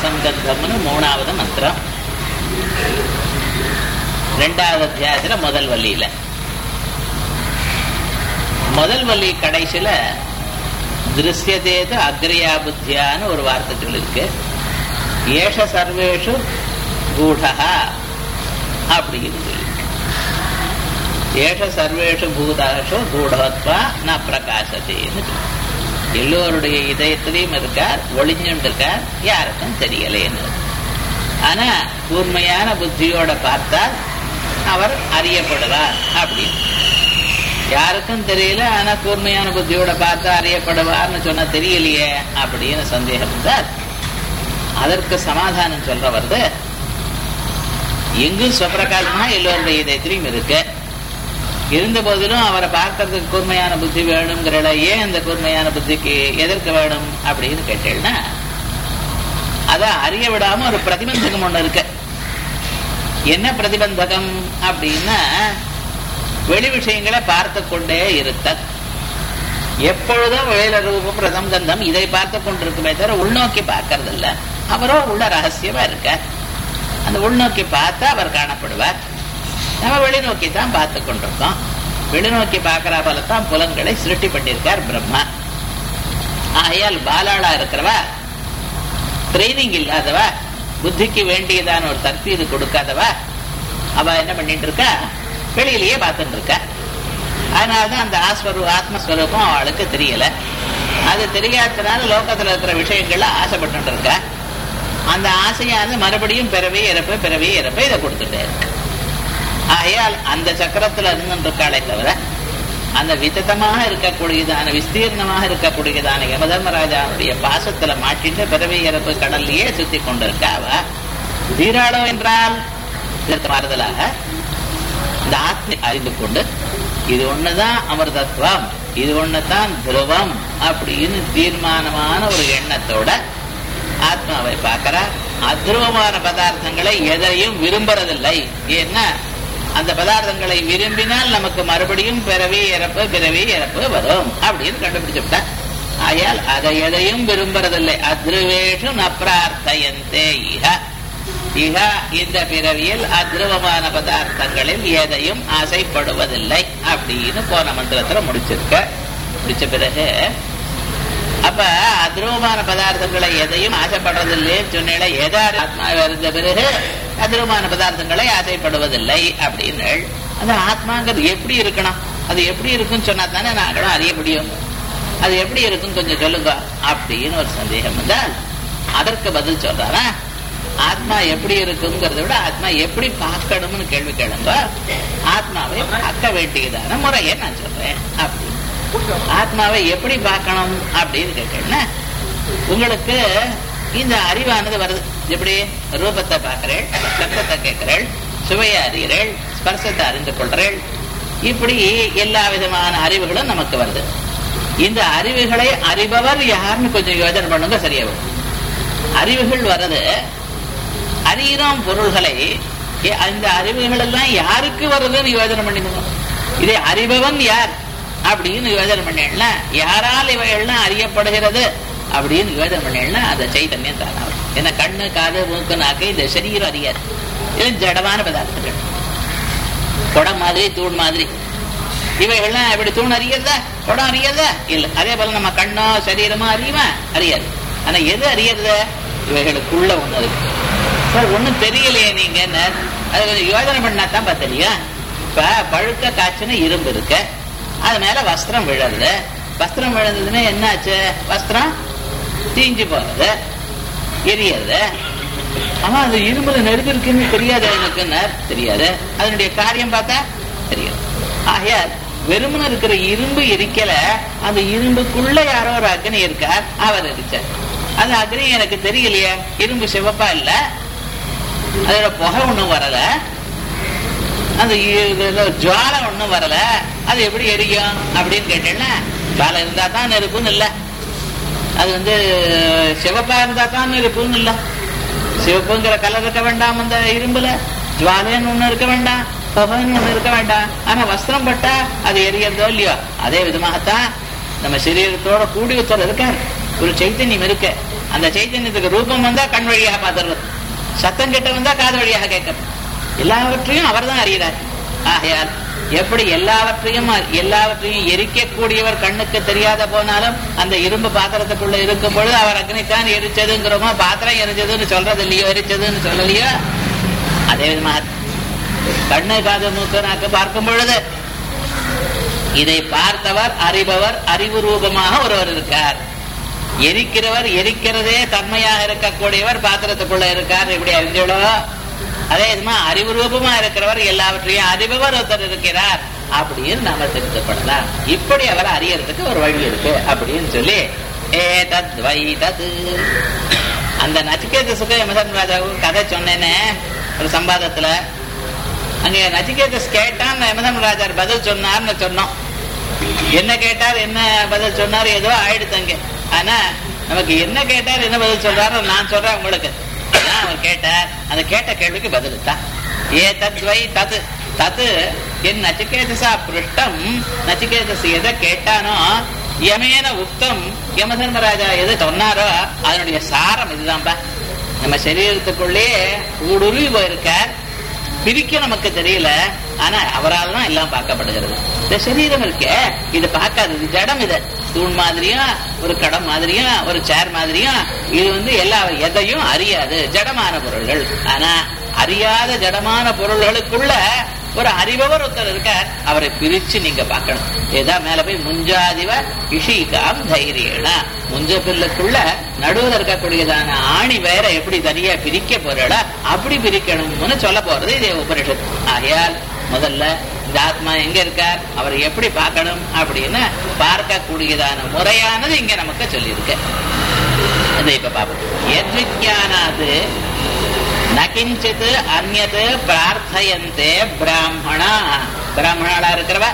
பிரசங்கம்னு மூணாவது மந்திரம் ரெண்டாவது அத்தியாயத்துல முதல் வள்ளியில முதல் வள்ளி கடைசியில திருஷ்யதேது அக்ரியா புத்தியான்னு ஒரு வார்த்தைகள் இருக்கு ஏஷ சர்வேஷு கூடா அப்படின்னு சொல்லி ஏஷ சர்வேஷு பூதாஷு கூடத்வா ந பிரகாசத்தேன்னு சொல்லி. எல்லோருடைய இதயத்திலையும் இருக்கார் ஒளிஞ்சுட்டு இருக்கார் யாருக்கும் தெரியலேன்னு ஆனா கூர்மையான புத்தியோட பார்த்தால் அவர் அறியப்படுவார் அப்படின்னு யாருக்கும் தெரியல ஆனா கூர்மையான புத்தியோட பார்த்தா அறியப்படுவார்னு சொன்னா தெரியலையே அப்படின்னு சந்தேகம் இருந்தால் அதற்கு சமாதானம் சொல்ற வருது எங்கும் சுவப்பிரகாசமா எல்லோருடைய இதயத்திலையும் இருக்கு இருந்த போதிலும் அவரை பார்க்கறதுக்கு கூர்மையான புத்தி வேணுங்கிறல ஏன் அந்த கூர்மையான புத்திக்கு எதற்கு வேணும் அப்படின்னு கேட்டேன்னா அத அறிய விடாம ஒரு பிரதிபந்தகம் ஒண்ணு இருக்கு என்ன பிரதிபந்தகம் அப்படின்னா வெளி விஷயங்களை பார்த்து கொண்டே இருத்தல் எப்பொழுதும் வேல ரூபம் பிரதம் கந்தம் இதை பார்த்து கொண்டிருக்குமே தவிர உள்நோக்கி பார்க்கறது இல்ல அவரோ உள்ள ரகசியமா இருக்க அந்த உள்நோக்கி பார்த்தா அவர் காணப்படுவார் நம்ம வெளிநோக்கி தான் பார்த்து கொண்டிருக்கோம் வெளிநோக்கி பார்க்கிற போல தான் புலன்களை சிருஷ்டி பண்ணியிருக்கார் பிரம்மா ஆகையால் பாலாளா இருக்கிறவா ட்ரைனிங் இல்லாதவா புத்திக்கு வேண்டியதான ஒரு தற்பீது கொடுக்காதவா அவ என்ன பண்ணிட்டு இருக்கா வெளியிலேயே பார்த்துட்டு இருக்கா அதனாலதான் அந்த ஆஸ்வரு ஆத்மஸ்வரூபம் அவளுக்கு தெரியல அது தெரியாததுனால லோகத்துல இருக்கிற விஷயங்கள்ல ஆசைப்பட்டு இருக்கா அந்த ஆசையானது மறுபடியும் பிறவி இறப்பு பிறவி இறப்பு இதை கொடுத்துட்டே இருக்கு ஆகையால் அந்த சக்கரத்துல இருந்து இருக்காளே தவிர அந்த விதத்தமாக இருக்கக்கூடியதான விஸ்தீர்ணமாக இருக்கக்கூடியதான யமதர்மராஜாவுடைய பாசத்துல மாட்டிட்டு பிறவி இறப்பு கடல்லையே சுத்தி கொண்டிருக்காவ தீராளோ என்றால் இதற்கு மாறுதலாக இந்த ஆத்மி அறிந்து கொண்டு இது ஒண்ணுதான் அமிர்தத்துவம் இது ஒண்ணுதான் துருவம் அப்படின்னு தீர்மானமான ஒரு எண்ணத்தோட ஆத்மாவை பார்க்கிறார் அத்ருவமான பதார்த்தங்களை எதையும் விரும்புறதில்லை ஏன்னா அந்த பதார்த்தங்களை விரும்பினால் நமக்கு மறுபடியும் பிறவி இறப்பு பிறவி இறப்பு வரும் அப்படின்னு கண்டுபிடிச்சுட்டா ஆயால் அதை எதையும் விரும்புறதில்லை அத்ருவேஷு நப்ரார்த்தயந்தே இஹ இக இந்த பிறவியில் அத்ருவமான பதார்த்தங்களில் எதையும் ஆசைப்படுவதில்லை அப்படின்னு போன மந்திரத்துல முடிச்சிருக்க முடிச்ச பிறகு அப்ப அத்ருவமான பதார்த்தங்களை எதையும் ஆசைப்படுறதில்லைன்னு சொன்னேன் எதா ஆத்மா இருந்த பிறகு அத்ருவமான பதார்த்தங்களை ஆசைப்படுவதில்லை அப்படின்னு அந்த ஆத்மாங்கிறது எப்படி இருக்கணும் அது எப்படி இருக்குன்னு சொன்னா தானே நாங்களும் அறிய முடியும் அது எப்படி இருக்கும் கொஞ்சம் சொல்லுங்க அப்படின்னு ஒரு சந்தேகம் வந்தால் அதற்கு பதில் சொல்றாரா ஆத்மா எப்படி இருக்குங்கிறத விட ஆத்மா எப்படி பார்க்கணும்னு கேள்வி கேளுங்க ஆத்மாவை பார்க்க வேண்டியதான முறையை நான் சொல்றேன் அப்படின்னு ஆத்மாவை எப்படி பார்க்கணும் அப்படின்னு கேட்டேன்னா உங்களுக்கு இந்த அறிவானது வருது எப்படி ரூபத்தை பார்க்கிறேள் சத்தத்தை கேட்கிறேள் சுவையை அறிகிறேள் ஸ்பர்சத்தை அறிந்து கொள்றேள் இப்படி எல்லா விதமான அறிவுகளும் நமக்கு வருது இந்த அறிவுகளை அறிபவர் யாருன்னு கொஞ்சம் யோஜனை பண்ணுங்க சரியா வரும் அறிவுகள் வர்றது அறிகிறோம் பொருள்களை ஏ- அந்த அறிவுகள் எல்லாம் யாருக்கு வருதுன்னு யோஜனை பண்ணிக்கோங்க இதை அறிபவன் யார் அப்படின்னு யோஜனை பண்ணேன்னா யாரால் இவைகள்லாம் அறியப்படுகிறது அப்படின்னு யோஜனை பண்ணேன்னா அந்த சைத்தன்யம் தானா வரும். ஏன்னா கண்ணு காது மூக்கு நாக்கு இந்த சரீரம் அறியாது இது ஜடமான பதார்த்தங்கள் குடம் மாதிரி தூண் மாதிரி இவைகள்லாம் எப்படி தூண் அறியறதா குடம் அறியறதா இல்ல அதே போல நம்ம கண்ணோ சரீரமோ அறியுமா அறியாது ஆனா எது அறியறது இவைகளுக்குள்ள ஒண்ணு இருக்கு சார் ஒண்ணும் தெரியலையே நீங்க அது கொஞ்சம் யோஜனை பண்ணா தான் தெரியும் இப்ப பழுக்க காய்ச்சின இரும்பு இருக்கு அது மேல வஸ்திரம் விழுறது வஸ்திரம் விழுந்ததுன்னா என்னாச்சு வஸ்திரம் தீஞ்சு போறது எரியறது ஆமா அது இரும்புல நெருப்பு இருக்குன்னு தெரியாது எனக்கு தெரியாது அதனுடைய காரியம் பார்த்தா தெரியாது ஆகையால் வெறுமன இருக்கிற இரும்பு எரிக்கல அந்த இரும்புக்குள்ள யாரோ ஒரு அக்னி இருக்கார் அவர் எரிச்சார் அந்த அக்னி எனக்கு தெரியலையே இரும்பு சிவப்பா இல்ல அதோட புகை ஒண்ணும் வரல அந்த இ- இதுல ஜுவாலை ஒண்ணும் வரல அது எப்படி எரியும் அப்படின்னு கேட்டேன்னா ஜுவாலை இருந்தா தான் நெருப்புன்னு இல்ல அது வந்து சிவப்பா இருந்தா தான் நெருப்புன்னு இல்ல சிவப்புங்கிற கலர் இருக்க வேண்டாம் அந்த இரும்புல ஜுவாலைன்னு ஒண்ணு இருக்க வேண்டாம் புகைன்னு ஒண்ணு இருக்க வேண்டாம் ஆனா வஸ்திரம் பட்டா அது எரியறதோ இல்லையோ அதே விதமாகத்தான் நம்ம சரீரத்தோட கூடி ஒருத்தர் இருக்கார் ஒரு சைத்தன்யம் இருக்கு அந்த சைத்தன்யத்துக்கு ரூபம் வந்தா கண் வழியாக பார்த்துறது சத்தம் கிட்ட வந்தா காது வழியாக கேட்கறது எல்லாவற்றையும் அவர் தான் அறிகிறார் ஆகையால் எப்படி எல்லாவற்றையும் எல்லாவற்றையும் எரிக்கக்கூடியவர் கண்ணுக்கு தெரியாத போனாலும் அந்த இரும்பு பாத்திரத்துக்குள்ள இருக்கும் பொழுது அவர் அக்னித்தான் எரிச்சதுங்கிறோமோ பாத்திரம் எரிச்சதுன்னு சொல்றது இல்லையோ எரிச்சதுன்னு சொல்லலையோ அதே விதமாக கண்ணு காது மூக்கு நாக்கு பார்க்கும் பொழுது இதை பார்த்தவர் அறிபவர் அறிவு ரூபமாக ஒருவர் இருக்கார் எரிக்கிறவர் எரிக்கிறதே தன்மையாக இருக்கக்கூடியவர் பாத்திரத்துக்குள்ள இருக்கார் இப்படி அறிஞ்சோளோ அதே விதமா அறிவு ரூபமா இருக்கிறவர் எல்லாவற்றையும் அறிபவர் ஒருத்தர் இருக்கிறார் அப்படின்னு நாம தெரிந்துப்படலாம் இப்படி அவர் அறியறதுக்கு ஒரு வழி இருக்கு அப்படின்னு சொல்லி ஏ தத் வை தத் அந்த நச்சிகேத சுக யமதன் ராஜாவுக்கு கதை சொன்னேனே ஒரு சம்பாதத்துல அங்க நச்சிகேதஸ் கேட்டான் யமதன் ராஜார் பதில் சொன்னார்னு சொன்னோம் என்ன கேட்டார் என்ன பதில் சொன்னார் ஏதோ ஆயிடுத்து அங்க ஆனா நமக்கு என்ன கேட்டார் என்ன பதில் சொல்றாரு நான் சொல்றேன் உங்களுக்கு அதான் அவர் கேட்டார் அந்த கேட்ட கேள்விக்கு பதில் தான் ஏ தத்வை தது தது என் நச்சிகேதசா பிருஷ்டம் நச்சிகேதஸ் எதை கேட்டானோ யமேன உக்தம் யமதர்மராஜா எது சொன்னாரோ அதனுடைய சாரம் இதுதான்பா நம்ம சரீரத்துக்குள்ளே ஊடுருவி போயிருக்கார் பிரிக்க நமக்கு தெரியல ஆனா அவரால் தான் எல்லாம் பார்க்கப்படுகிறது இந்த சரீரம் இருக்க இது பார்க்காது இது ஜடம் இது தூண் மாதிரியும் ஒரு கடம் மாதிரியும் ஒரு சேர் மாதிரியும் இது வந்து எல்லா எதையும் அறியாது ஜடமான பொருள்கள் ஆனா அறியாத ஜடமான பொருள்களுக்குள்ள ஒரு அறிபவர் ஒருத்தர் இருக்கார் அவரை பிரிச்சு நீங்க பார்க்கணும் ஏதா மேல போய் முஞ்சாதிவ இஷிகாம் தைரியனா முஞ்ச பில்லுக்குள்ள நடுவில் இருக்கக்கூடியதான ஆணி வேற எப்படி தனியா பிரிக்க போறடா அப்படி பிரிக்கணும்னு சொல்ல போறது இதே உபனிஷத் ஆகையால் முதல்ல இந்த ஆத்மா எங்க இருக்கார் அவரை எப்படி பார்க்கணும் அப்படின்னு பார்க்கக்கூடியதான முறையானது இங்க நமக்கு சொல்லியிருக்கு அதை இப்ப பார்ப்போம் எத்விஜானாது நகிஞ்சித் அந்நது பிரார்த்தயந்தே பிராமணா பிராமணாளா இருக்கிறவ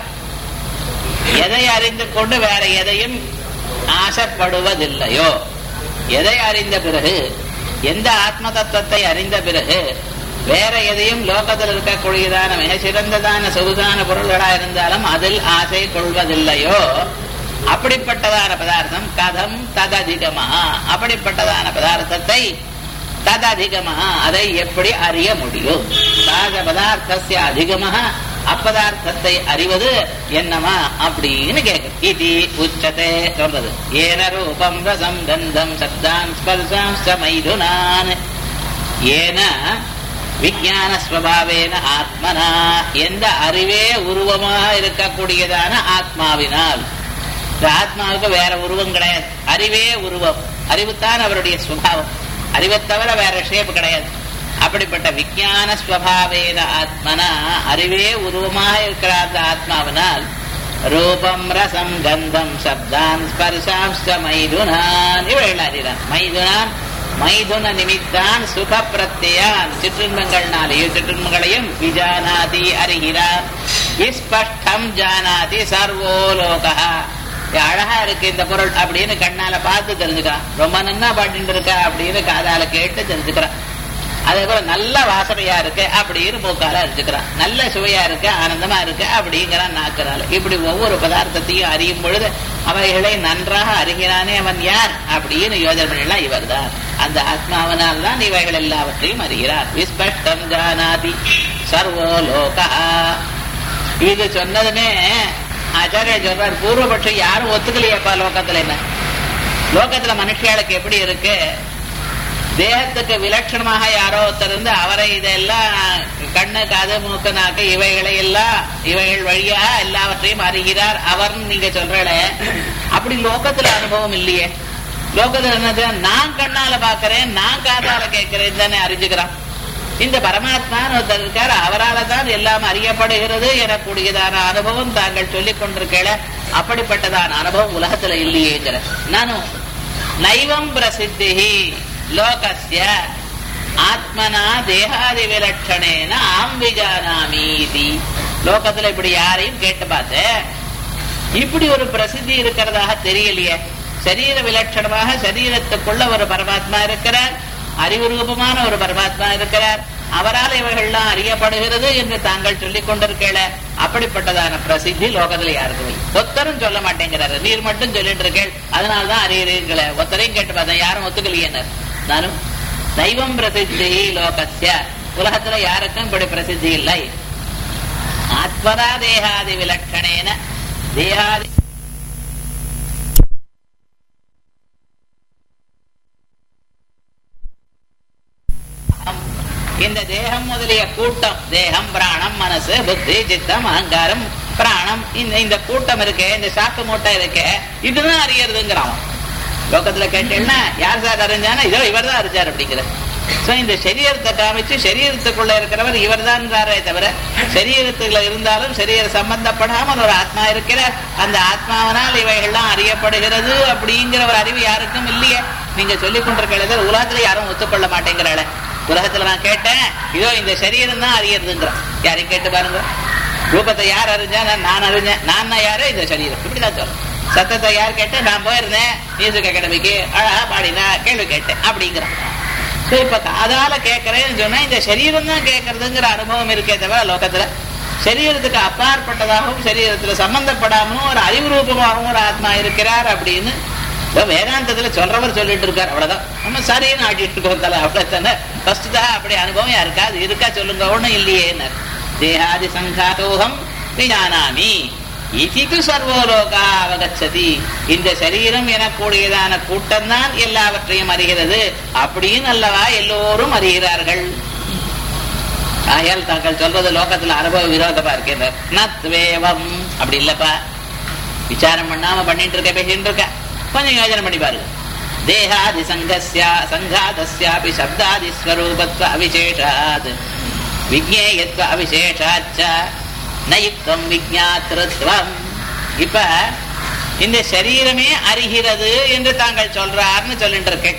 எதை அறிந்து கொண்டு வேற எதையும் ஆசைப்படுவதில்லையோ எதை அறிந்த பிறகு எந்த ஆத்ம தத்துவத்தை அறிந்த பிறகு வேற எதையும் லோகத்தில் இருக்கக்கூடியதான மிக சிறந்ததான சொகுதான பொருள்களா இருந்தாலும் அதில் ஆசை கொள்வதில்லையோ அப்படிப்பட்டதான பதார்த்தம் கதம் தததிகமா அப்படிப்பட்டதான பதார்த்தத்தை தததிகமாக அதை எப்படி அறிய முடியும் சகஜ பதார்த்தசிய அதிகமாக அப்பதார்த்தத்தை அறிவது என்னமா அப்படின்னு கேட்கும் இது உச்சத்தை சொல்றது ஏன ரூபம் ரசம் கந்தம் சப்தாம் ஸ்பர்சாம் மைதுனான் ஏன விஜயான ஸ்வபாவேன ஆத்மனா எந்த அறிவே உருவமாக இருக்கக்கூடியதான ஆத்மாவினால் இந்த ஆத்மாவுக்கு வேற உருவம் கிடையாது அறிவே உருவம் அறிவுத்தான் அவருடைய சுபாவம் அறிவை தவிர வேற ஷேப் கிடையாது அப்படிப்பட்ட விஜயான ஸ்வபாவேன ஆத்மனா அறிவே உருவமாக இருக்கிற அந்த ஆத்மாவினால் ரூபம் ரசம் கந்தம் சப்தான் ஸ்பர்சாம்ச மைதுனான் இவர்கள் அறிகிறான் மைதுனான் மைதுன நிமித்தான் சுக பிரத்யான் சிற்றின்பங்கள்னாலேயும் சிற்றின்பங்களையும் விஜானாதி அறிகிறார் இஸ்பஷ்டம் ஜானாதி சர்வோ லோகா அழகா இருக்கு இந்த பொருள் அப்படின்னு கண்ணால பார்த்து தெரிஞ்சுக்கிறான் ரொம்ப நன்னா பாடிட்டு இருக்கா அப்படின்னு காதால கேட்டு தெரிஞ்சுக்கிறான் அதே போல நல்ல வாசனையா இருக்கு அப்படின்னு மூக்கால அரிச்சுக்கிறான் நல்ல சுவையா இருக்கு ஆனந்தமா இருக்கு அப்படிங்கிறான் நாக்குறாள் இப்படி ஒவ்வொரு பதார்த்தத்தையும் அறியும் பொழுது அவைகளை நன்றாக அறிகிறானே அவன் யார் அப்படின்னு யோஜனை பண்ணலாம் இவர் தான் அந்த ஆத்மாவனால் தான் இவைகள் எல்லாவற்றையும் அறிகிறார் விஸ்பஷ்டம் ஜானாதி சர்வோ லோகா இது சொன்னதுமே ஆச்சாரிய சொல்றார் பூர்வபட்சம் யாரும் ஒத்துக்கலையப்பா லோகத்துல என்ன லோகத்துல மனுஷியாளுக்கு எப்படி இருக்கு தேகத்துக்கு விலட்சணமாக யாரோ ஒருத்தர் இருந்து அவரை இதெல்லாம் கண்ணு காது மூக்கு நாக்கு இவைகளை எல்லாம் இவைகள் வழியாக எல்லாவற்றையும் அறிகிறார் அவர் நீங்க சொல்றல அப்படி லோகத்துல அனுபவம் இல்லையே லோகத்துல என்னது நான் கண்ணால பாக்குறேன் நான் காதால கேட்கிறேன் தானே அறிஞ்சுக்கிறான் இந்த பரமாத்மான்னு ஒருத்தர் இருக்கார் அவரால் தான் எல்லாம் அறியப்படுகிறது எனக்கூடியதான அனுபவம் தாங்கள் சொல்லிக் கொண்டிருக்கல அப்படிப்பட்டதான அனுபவம் உலகத்துல இல்லையேங்கிற நானும் நைவம் பிரசித்தி லோகஸ்ய ஆத்மனா தேகாதி விலட்சணேன ஆம் விஜானாமீதி லோகத்துல இப்படி யாரையும் கேட்டு பார்த்தேன் இப்படி ஒரு பிரசித்தி இருக்கிறதாக தெரியலையே சரீர விலட்சணமாக சரீரத்துக்குள்ள ஒரு பரமாத்மா இருக்கிறார் அறிவு ரூபமான ஒரு பரமாத்மா இருக்கிறார் அவரால் இவைகள்லாம் அறியப்படுகிறது என்று தாங்கள் சொல்லிக் கொண்டிருக்கல அப்படிப்பட்டதான பிரசித்தி லோகத்துல யாருக்கும் இல்லை ஒத்தரும் சொல்ல மாட்டேங்கிறாரு நீர் மட்டும் சொல்லிட்டு இருக்கேள் அதனால்தான் அறியறீர்களே ஒத்தரையும் கேட்டு பார்த்தேன் யாரும் ஒத்துக்கலையேனர் நானும் தெய்வம் பிரசித்தி லோகஸ்ய உலகத்துல யாருக்கும் இப்படி பிரசித்தி இல்லை ஆத்மரா தேகாதி விலட்சணேன தேகாதி இந்த தேகம் முதலிய கூட்டம் தேகம் பிராணம் மனசு புத்தி சித்தம் அகங்காரம் பிராணம் இந்த இந்த கூட்டம் இருக்கே இந்த சாக்கு மூட்டை இருக்கே இதுதான் அறியறதுங்கிறான் லோகத்துல கேட்டீங்கன்னா யார் சார் அறிஞ்சானா இதோ இவர் தான் அறிஞ்சார் அப்படிங்கிற சோ இந்த சரீரத்தை காமிச்சு சரீரத்துக்குள்ள இருக்கிறவர் இவர் தான் தவிர சரீரத்துக்குள்ள இருந்தாலும் சரீர சம்பந்தப்படாமல் ஒரு ஆத்மா இருக்கிறார் அந்த ஆத்மாவனால் இவைகள்லாம் அறியப்படுகிறது அப்படிங்கிற ஒரு அறிவு யாருக்கும் இல்லையே நீங்க சொல்லிக் கொண்டிருக்கிறது உலகத்துல யாரும் ஒத்துக்கொள்ள மாட்டேங்கிறாளே உலகத்துல நான் கேட்டேன் இதோ இந்த சரீரம் தான் அறியறதுங்கிறான் யாரையும் கேட்டு பாருங்க ரூபத்தை யார் அறிஞ்சா நான் அறிஞ்சேன் நான் யாரு இந்த சரீரம் இப்படிதான் சொல்றேன் சத்தத்தை யார் கேட்டேன் நான் போயிருந்தேன் மியூசிக் அகாடமிக்கு அழகா பாடினா கேள்வி கேட்டேன் அப்படிங்கிறான் சோ இப்ப காதால கேட்கறேன்னு சொன்னா இந்த சரீரம் தான் கேட்கறதுங்கிற அனுபவம் இருக்கே தவிர லோகத்துல சரீரத்துக்கு அப்பாற்பட்டதாகவும் சரீரத்துல சம்பந்தப்படாமலும் ஒரு அறிவு ரூபமாகவும் ஒரு ஆத்மா இருக்கிறார் அப்படின்னு வேதாந்தத்துல சொல்றவர் சொல்லிட்டு இருக்கார் அவ்வளவுதான் நம்ம சரின்னு ஆட்டிட்டு இருக்கோம் தலை அவ்வளவுதானே ஃபர்ஸ்ட் தான் அப்படி அனுபவம் யாருக்கா அது இருக்கா சொல்லுங்க ஒண்ணும் இல்லையே தேகாதி சங்காதோகம் விஜானாமி இதிக்கு சர்வோலோகா அவகச்சதி இந்த சரீரம் எனக்கூடியதான கூட்டம் தான் எல்லாவற்றையும் அறிகிறது அப்படின்னு அல்லவா எல்லோரும் அறிகிறார்கள் ஆயால் தாங்கள் சொல்றது லோகத்துல அனுபவ விரோதமா இருக்கின்றார் நத்வேவம் அப்படி இல்லப்பா விசாரம் பண்ணாம பண்ணிட்டு இருக்க பேசிட்டு இருக்க கொஞ்சம் யோஜனை பண்ணி பாருங்க தேகாதி சங்கஸ்யா சங்காதஸ்யாபி சப்தாதி ஸ்வரூபத்வ அவிசேஷாத் விஜேயத்வ அவிசேஷாச்ச நயுக்தம் விஜாத்திருத்வம் இப்ப இந்த சரீரமே அறிகிறது என்று தாங்கள் சொல்றாருன்னு சொல்லிட்டு இருக்கேன்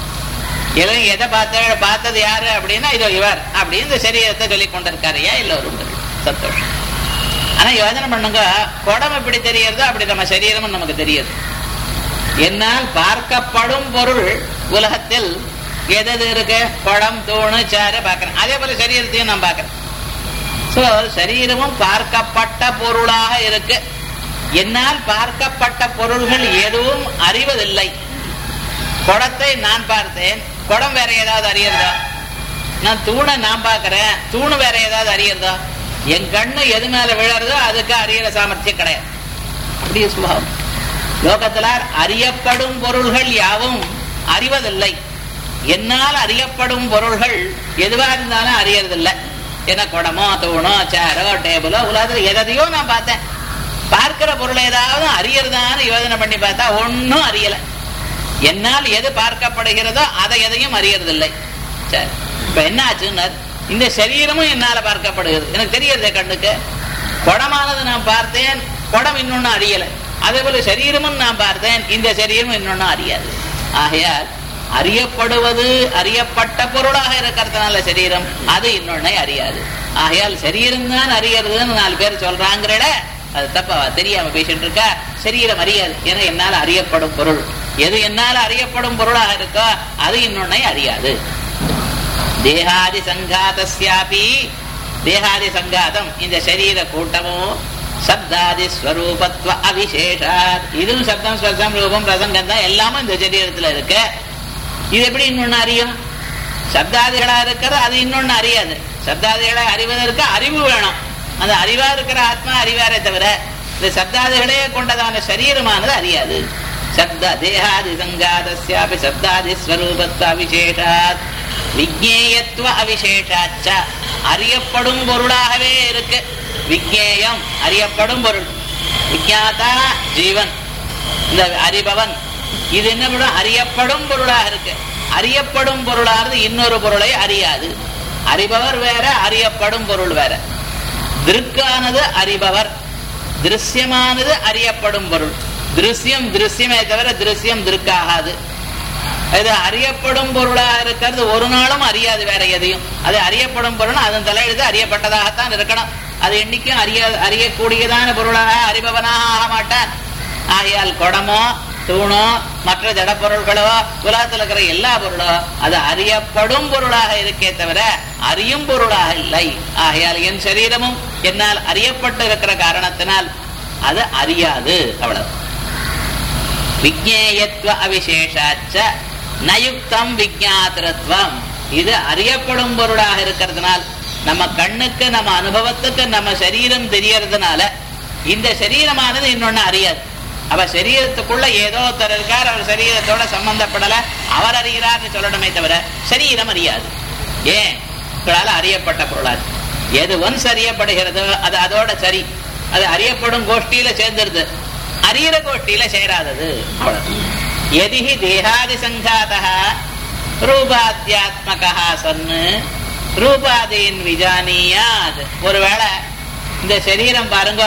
எதை பார்த்த பார்த்தது யாரு அப்படின்னா இதோ இவர் அப்படின்னு இந்த சரீரத்தை சொல்லிக் கொண்டிருக்காருயா எல்லோரும் சந்தோஷம் ஆனா யோஜனை பண்ணுங்க குடம் எப்படி தெரியறதோ அப்படி நம்ம சரீரமும் நமக்கு தெரியுது என்னால் பார்க்கப்படும் பொருள் உலகத்தில் எது இருக்கு குடம் தூணு சாரு பார்க்கிறேன் அதே போல சரீரத்தையும் நான் பார்க்கிறேன் சோ சரீரமும் பார்க்கப்பட்ட பொருளாக இருக்கு என்னால் பார்க்கப்பட்ட பொருள்கள் எதுவும் அறிவதில்லை குடத்தை நான் பார்த்தேன் குடம் வேற ஏதாவது அறியறதா நான் தூணை நான் பார்க்கிறேன் தூணு வேற ஏதாவது அறியறதா என் கண்ணு எது மேல விழறதோ அதுக்கு அறியற சாமர்த்தியம் கிடையாது அப்படியே சுபாவம் லோகத்துல அறியப்படும் பொருள்கள் யாவும் அறிவதில்லை என்னால் அறியப்படும் பொருள்கள் எதுவா இருந்தாலும் அறியறதில்லை என்ன குடமோ தூணோ சேரோ டேபிளோ உலகத்துல எதையோ நான் பார்த்தேன் பார்க்கிற பொருள் ஏதாவது அறியறதான்னு யோஜனை பண்ணி பார்த்தா ஒன்னும் அறியல என்னால் எது பார்க்கப்படுகிறதோ அதை எதையும் அறியறதில்லை சரி இப்ப என்ன ஆச்சுன்னு இந்த சரீரமும் என்னால பார்க்கப்படுகிறது எனக்கு தெரியறதே கண்ணுக்கு குடமானது நான் பார்த்தேன் குடம் இன்னொன்னு அறியல அதே போல சரீரமும் நான் பார்த்தேன் இந்த சரீரமும் இன்னொன்னு அறியாது ஆகையால் அறியப்படுவது அறியப்பட்ட பொருளாக இருக்கிறதுனால சரீரம் அது இன்னொன்னை அறியாது ஆகையால் சரீரம் தான் அறியறதுன்னு நாலு பேர் சொல்றாங்கிறட அது தப்பா தெரியாம பேசிட்டு இருக்கா சரீரம் அறியாது ஏன்னா என்னால அறியப்படும் பொருள் எது என்னால அறியப்படும் பொருளாக இருக்கோ அது இன்னொன்னை அறியாது தேகாதி சங்காதஸ்யாபி தேகாதி சங்காதம் இந்த சரீர கூட்டமும் சப்தாதி ஸ்வரூபத்வ அவிசேஷாத் இதுவும் சப்தம் ஸ்வசம் ரூபம் பிரசங்கம் தான் எல்லாமும் இந்த சரீரத்துல இருக்கு இது எப்படி இன்னொன்னு அறியும் சப்தாதிகளா இருக்கிறது அது இன்னொன்னு அறியாது சப்தாதிகளை அறிவதற்கு அறிவு வேணும் அந்த அறிவா இருக்கிற ஆத்மா அறிவாரே தவிர இந்த சப்தாதிகளே கொண்டதான சரீரமானது அறியாது சப்த தேகாதி சங்காதஸ்யாபி சப்தாதி ஸ்வரூபத்வ அவிசேஷாத் விஜேயத்துவ அவிசேஷாச்ச அறியப்படும் பொருளாகவே இருக்கு விஜேயம் அறியப்படும் பொருள் விஜாதா ஜீவன் இந்த அறிபவன் இது என்ன பண்ணும் அறியப்படும் பொருளாக இருக்கு அறியப்படும் பொருளானது இன்னொரு பொருளை அறியாது அறிபவர் வேற அறியப்படும் பொருள் வேற திருக்கானது அறிபவர் திருஷ்யமானது அறியப்படும் பொருள் திருஷ்யம் திருஷ்யமே தவிர திருஷ்யம் திருக்காகாது இது அறியப்படும் பொருளாக இருக்கிறது ஒரு நாளும் அறியாது வேற எதையும் அது அறியப்படும் பொருள் அதன் தலையெழுத்து அறியப்பட்டதாகத்தான் இருக்கணும் அது என்னைக்கும் அறிய அறியக்கூடியதான பொருளாக அறிபவனாக ஆக மாட்டான் ஆகையால் குடமோ தூணோ மற்ற ஜட பொருள்களோ உலகத்தில் இருக்கிற எல்லா பொருளோ அது அறியப்படும் பொருளாக இருக்கே தவிர அறியும் பொருளாக இல்லை ஆகையால் என் சரீரமும் என்னால் அறியப்பட்டு இருக்கிற காரணத்தினால் அது அறியாது அவ்வளவு விஜேயத்துவ அவிசேஷாச்ச நயுக்தம் விஜாத்திரத்துவம் இது அறியப்படும் பொருளாக இருக்கிறதுனால் நம்ம கண்ணுக்கு நம்ம அனுபவத்துக்கு நம்ம சரீரம் தெரியறதுனால இந்த சரீரமானது இன்னொன்னு அறியாது அவ சரீரத்துக்குள்ள ஏதோ ஒருத்தர் இருக்கார் அவர் சரீரத்தோட சம்பந்தப்படல அவர் அறிகிறார்னு சொல்லணுமே தவிர சரீரம் அறியாது ஏன் உங்களால அறியப்பட்ட பொருளாது எது ஒன்ஸ் அறியப்படுகிறதோ அது அதோட சரி அது அறியப்படும் கோஷ்டியில சேர்ந்துருது அறியிற கோஷ்டியில சேராதது அவ்வளவு எதிஹி தேகாதி சங்காதா ரூபாத்தியாத்மகா சன்னு ரூபாதீன் விஜானியாத் ஒருவேளை இந்த சரீரம் பாருங்க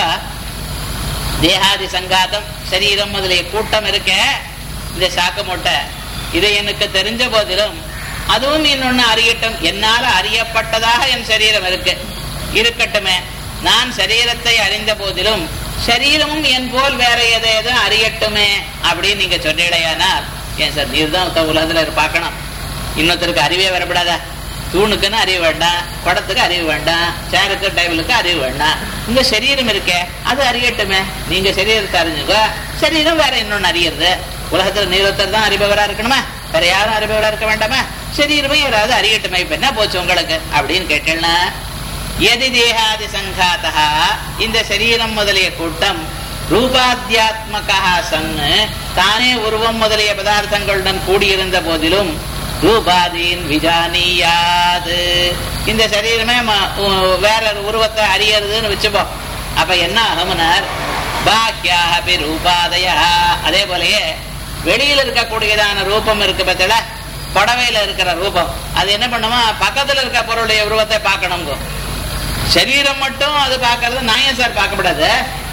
தேகாதி சங்காதம் சரீரம் முதலிய கூட்டம் இருக்க இந்த சாக்கு மூட்டை இது எனக்கு தெரிஞ்ச போதிலும் அதுவும் இன்னொன்னு அறியட்டும் என்னால அறியப்பட்டதாக என் சரீரம் இருக்கு இருக்கட்டுமே நான் சரீரத்தை அறிந்த போதிலும் சரீரமும் என் போல் வேற எதை எதுவும் அறியட்டுமே அப்படின்னு நீங்க சொன்னீடையானால் ஏன் சார் நீர் தான் உலகத்துல பார்க்கணும் இன்னொருத்தருக்கு அறிவே வரப்படாதா தூணுக்குன்னு அறிவு வேண்டாம் குடத்துக்கு அறிவு வேண்டாம் சேருக்கு டேபிளுக்கு அறிவு வேண்டாம் உங்க சரீரம் இருக்கே அது அறியட்டுமே நீங்க சரீரத்தை அறிஞ்சுக்கோ சரீரம் வேற இன்னொன்னு அறியறது உலகத்துல நீரத்தர் தான் அறிபவரா இருக்கணுமா வேற யாரும் அறிபவரா இருக்க வேண்டாமா சரீரமே யாராவது அறியட்டுமே இப்ப என்ன போச்சு உங்களுக்கு அப்படின்னு கேட்டேன்னா எதி தேகாதி சங்காத்தா இந்த சரீரம் முதலிய கூட்டம் ரூபாத்தியாத்மகா சன்னு தானே உருவம் முதலிய பதார்த்தங்களுடன் கூடியிருந்த போதிலும் ரூபாதீன் விஜானியாது இந்த சரீரமே ம- உ- வேற ஒரு உருவத்தை அறியறதுன்னு வச்சுப்போம் அப்ப என்ன ஆகும்னார் பாக்கியாபி ரூபாதயா அதே போலயே வெளியில இருக்கக்கூடியதான ரூபம் இருக்கு பத்தில புடவையில இருக்கிற ரூபம் அது என்ன பண்ணுமா பக்கத்துல இருக்க பொருளுடைய உருவத்தை பார்க்கணுங்க சரீரம் மட்டும் அது பார்க்கறது நான் ஏன் சார் பார்க்கப்படாது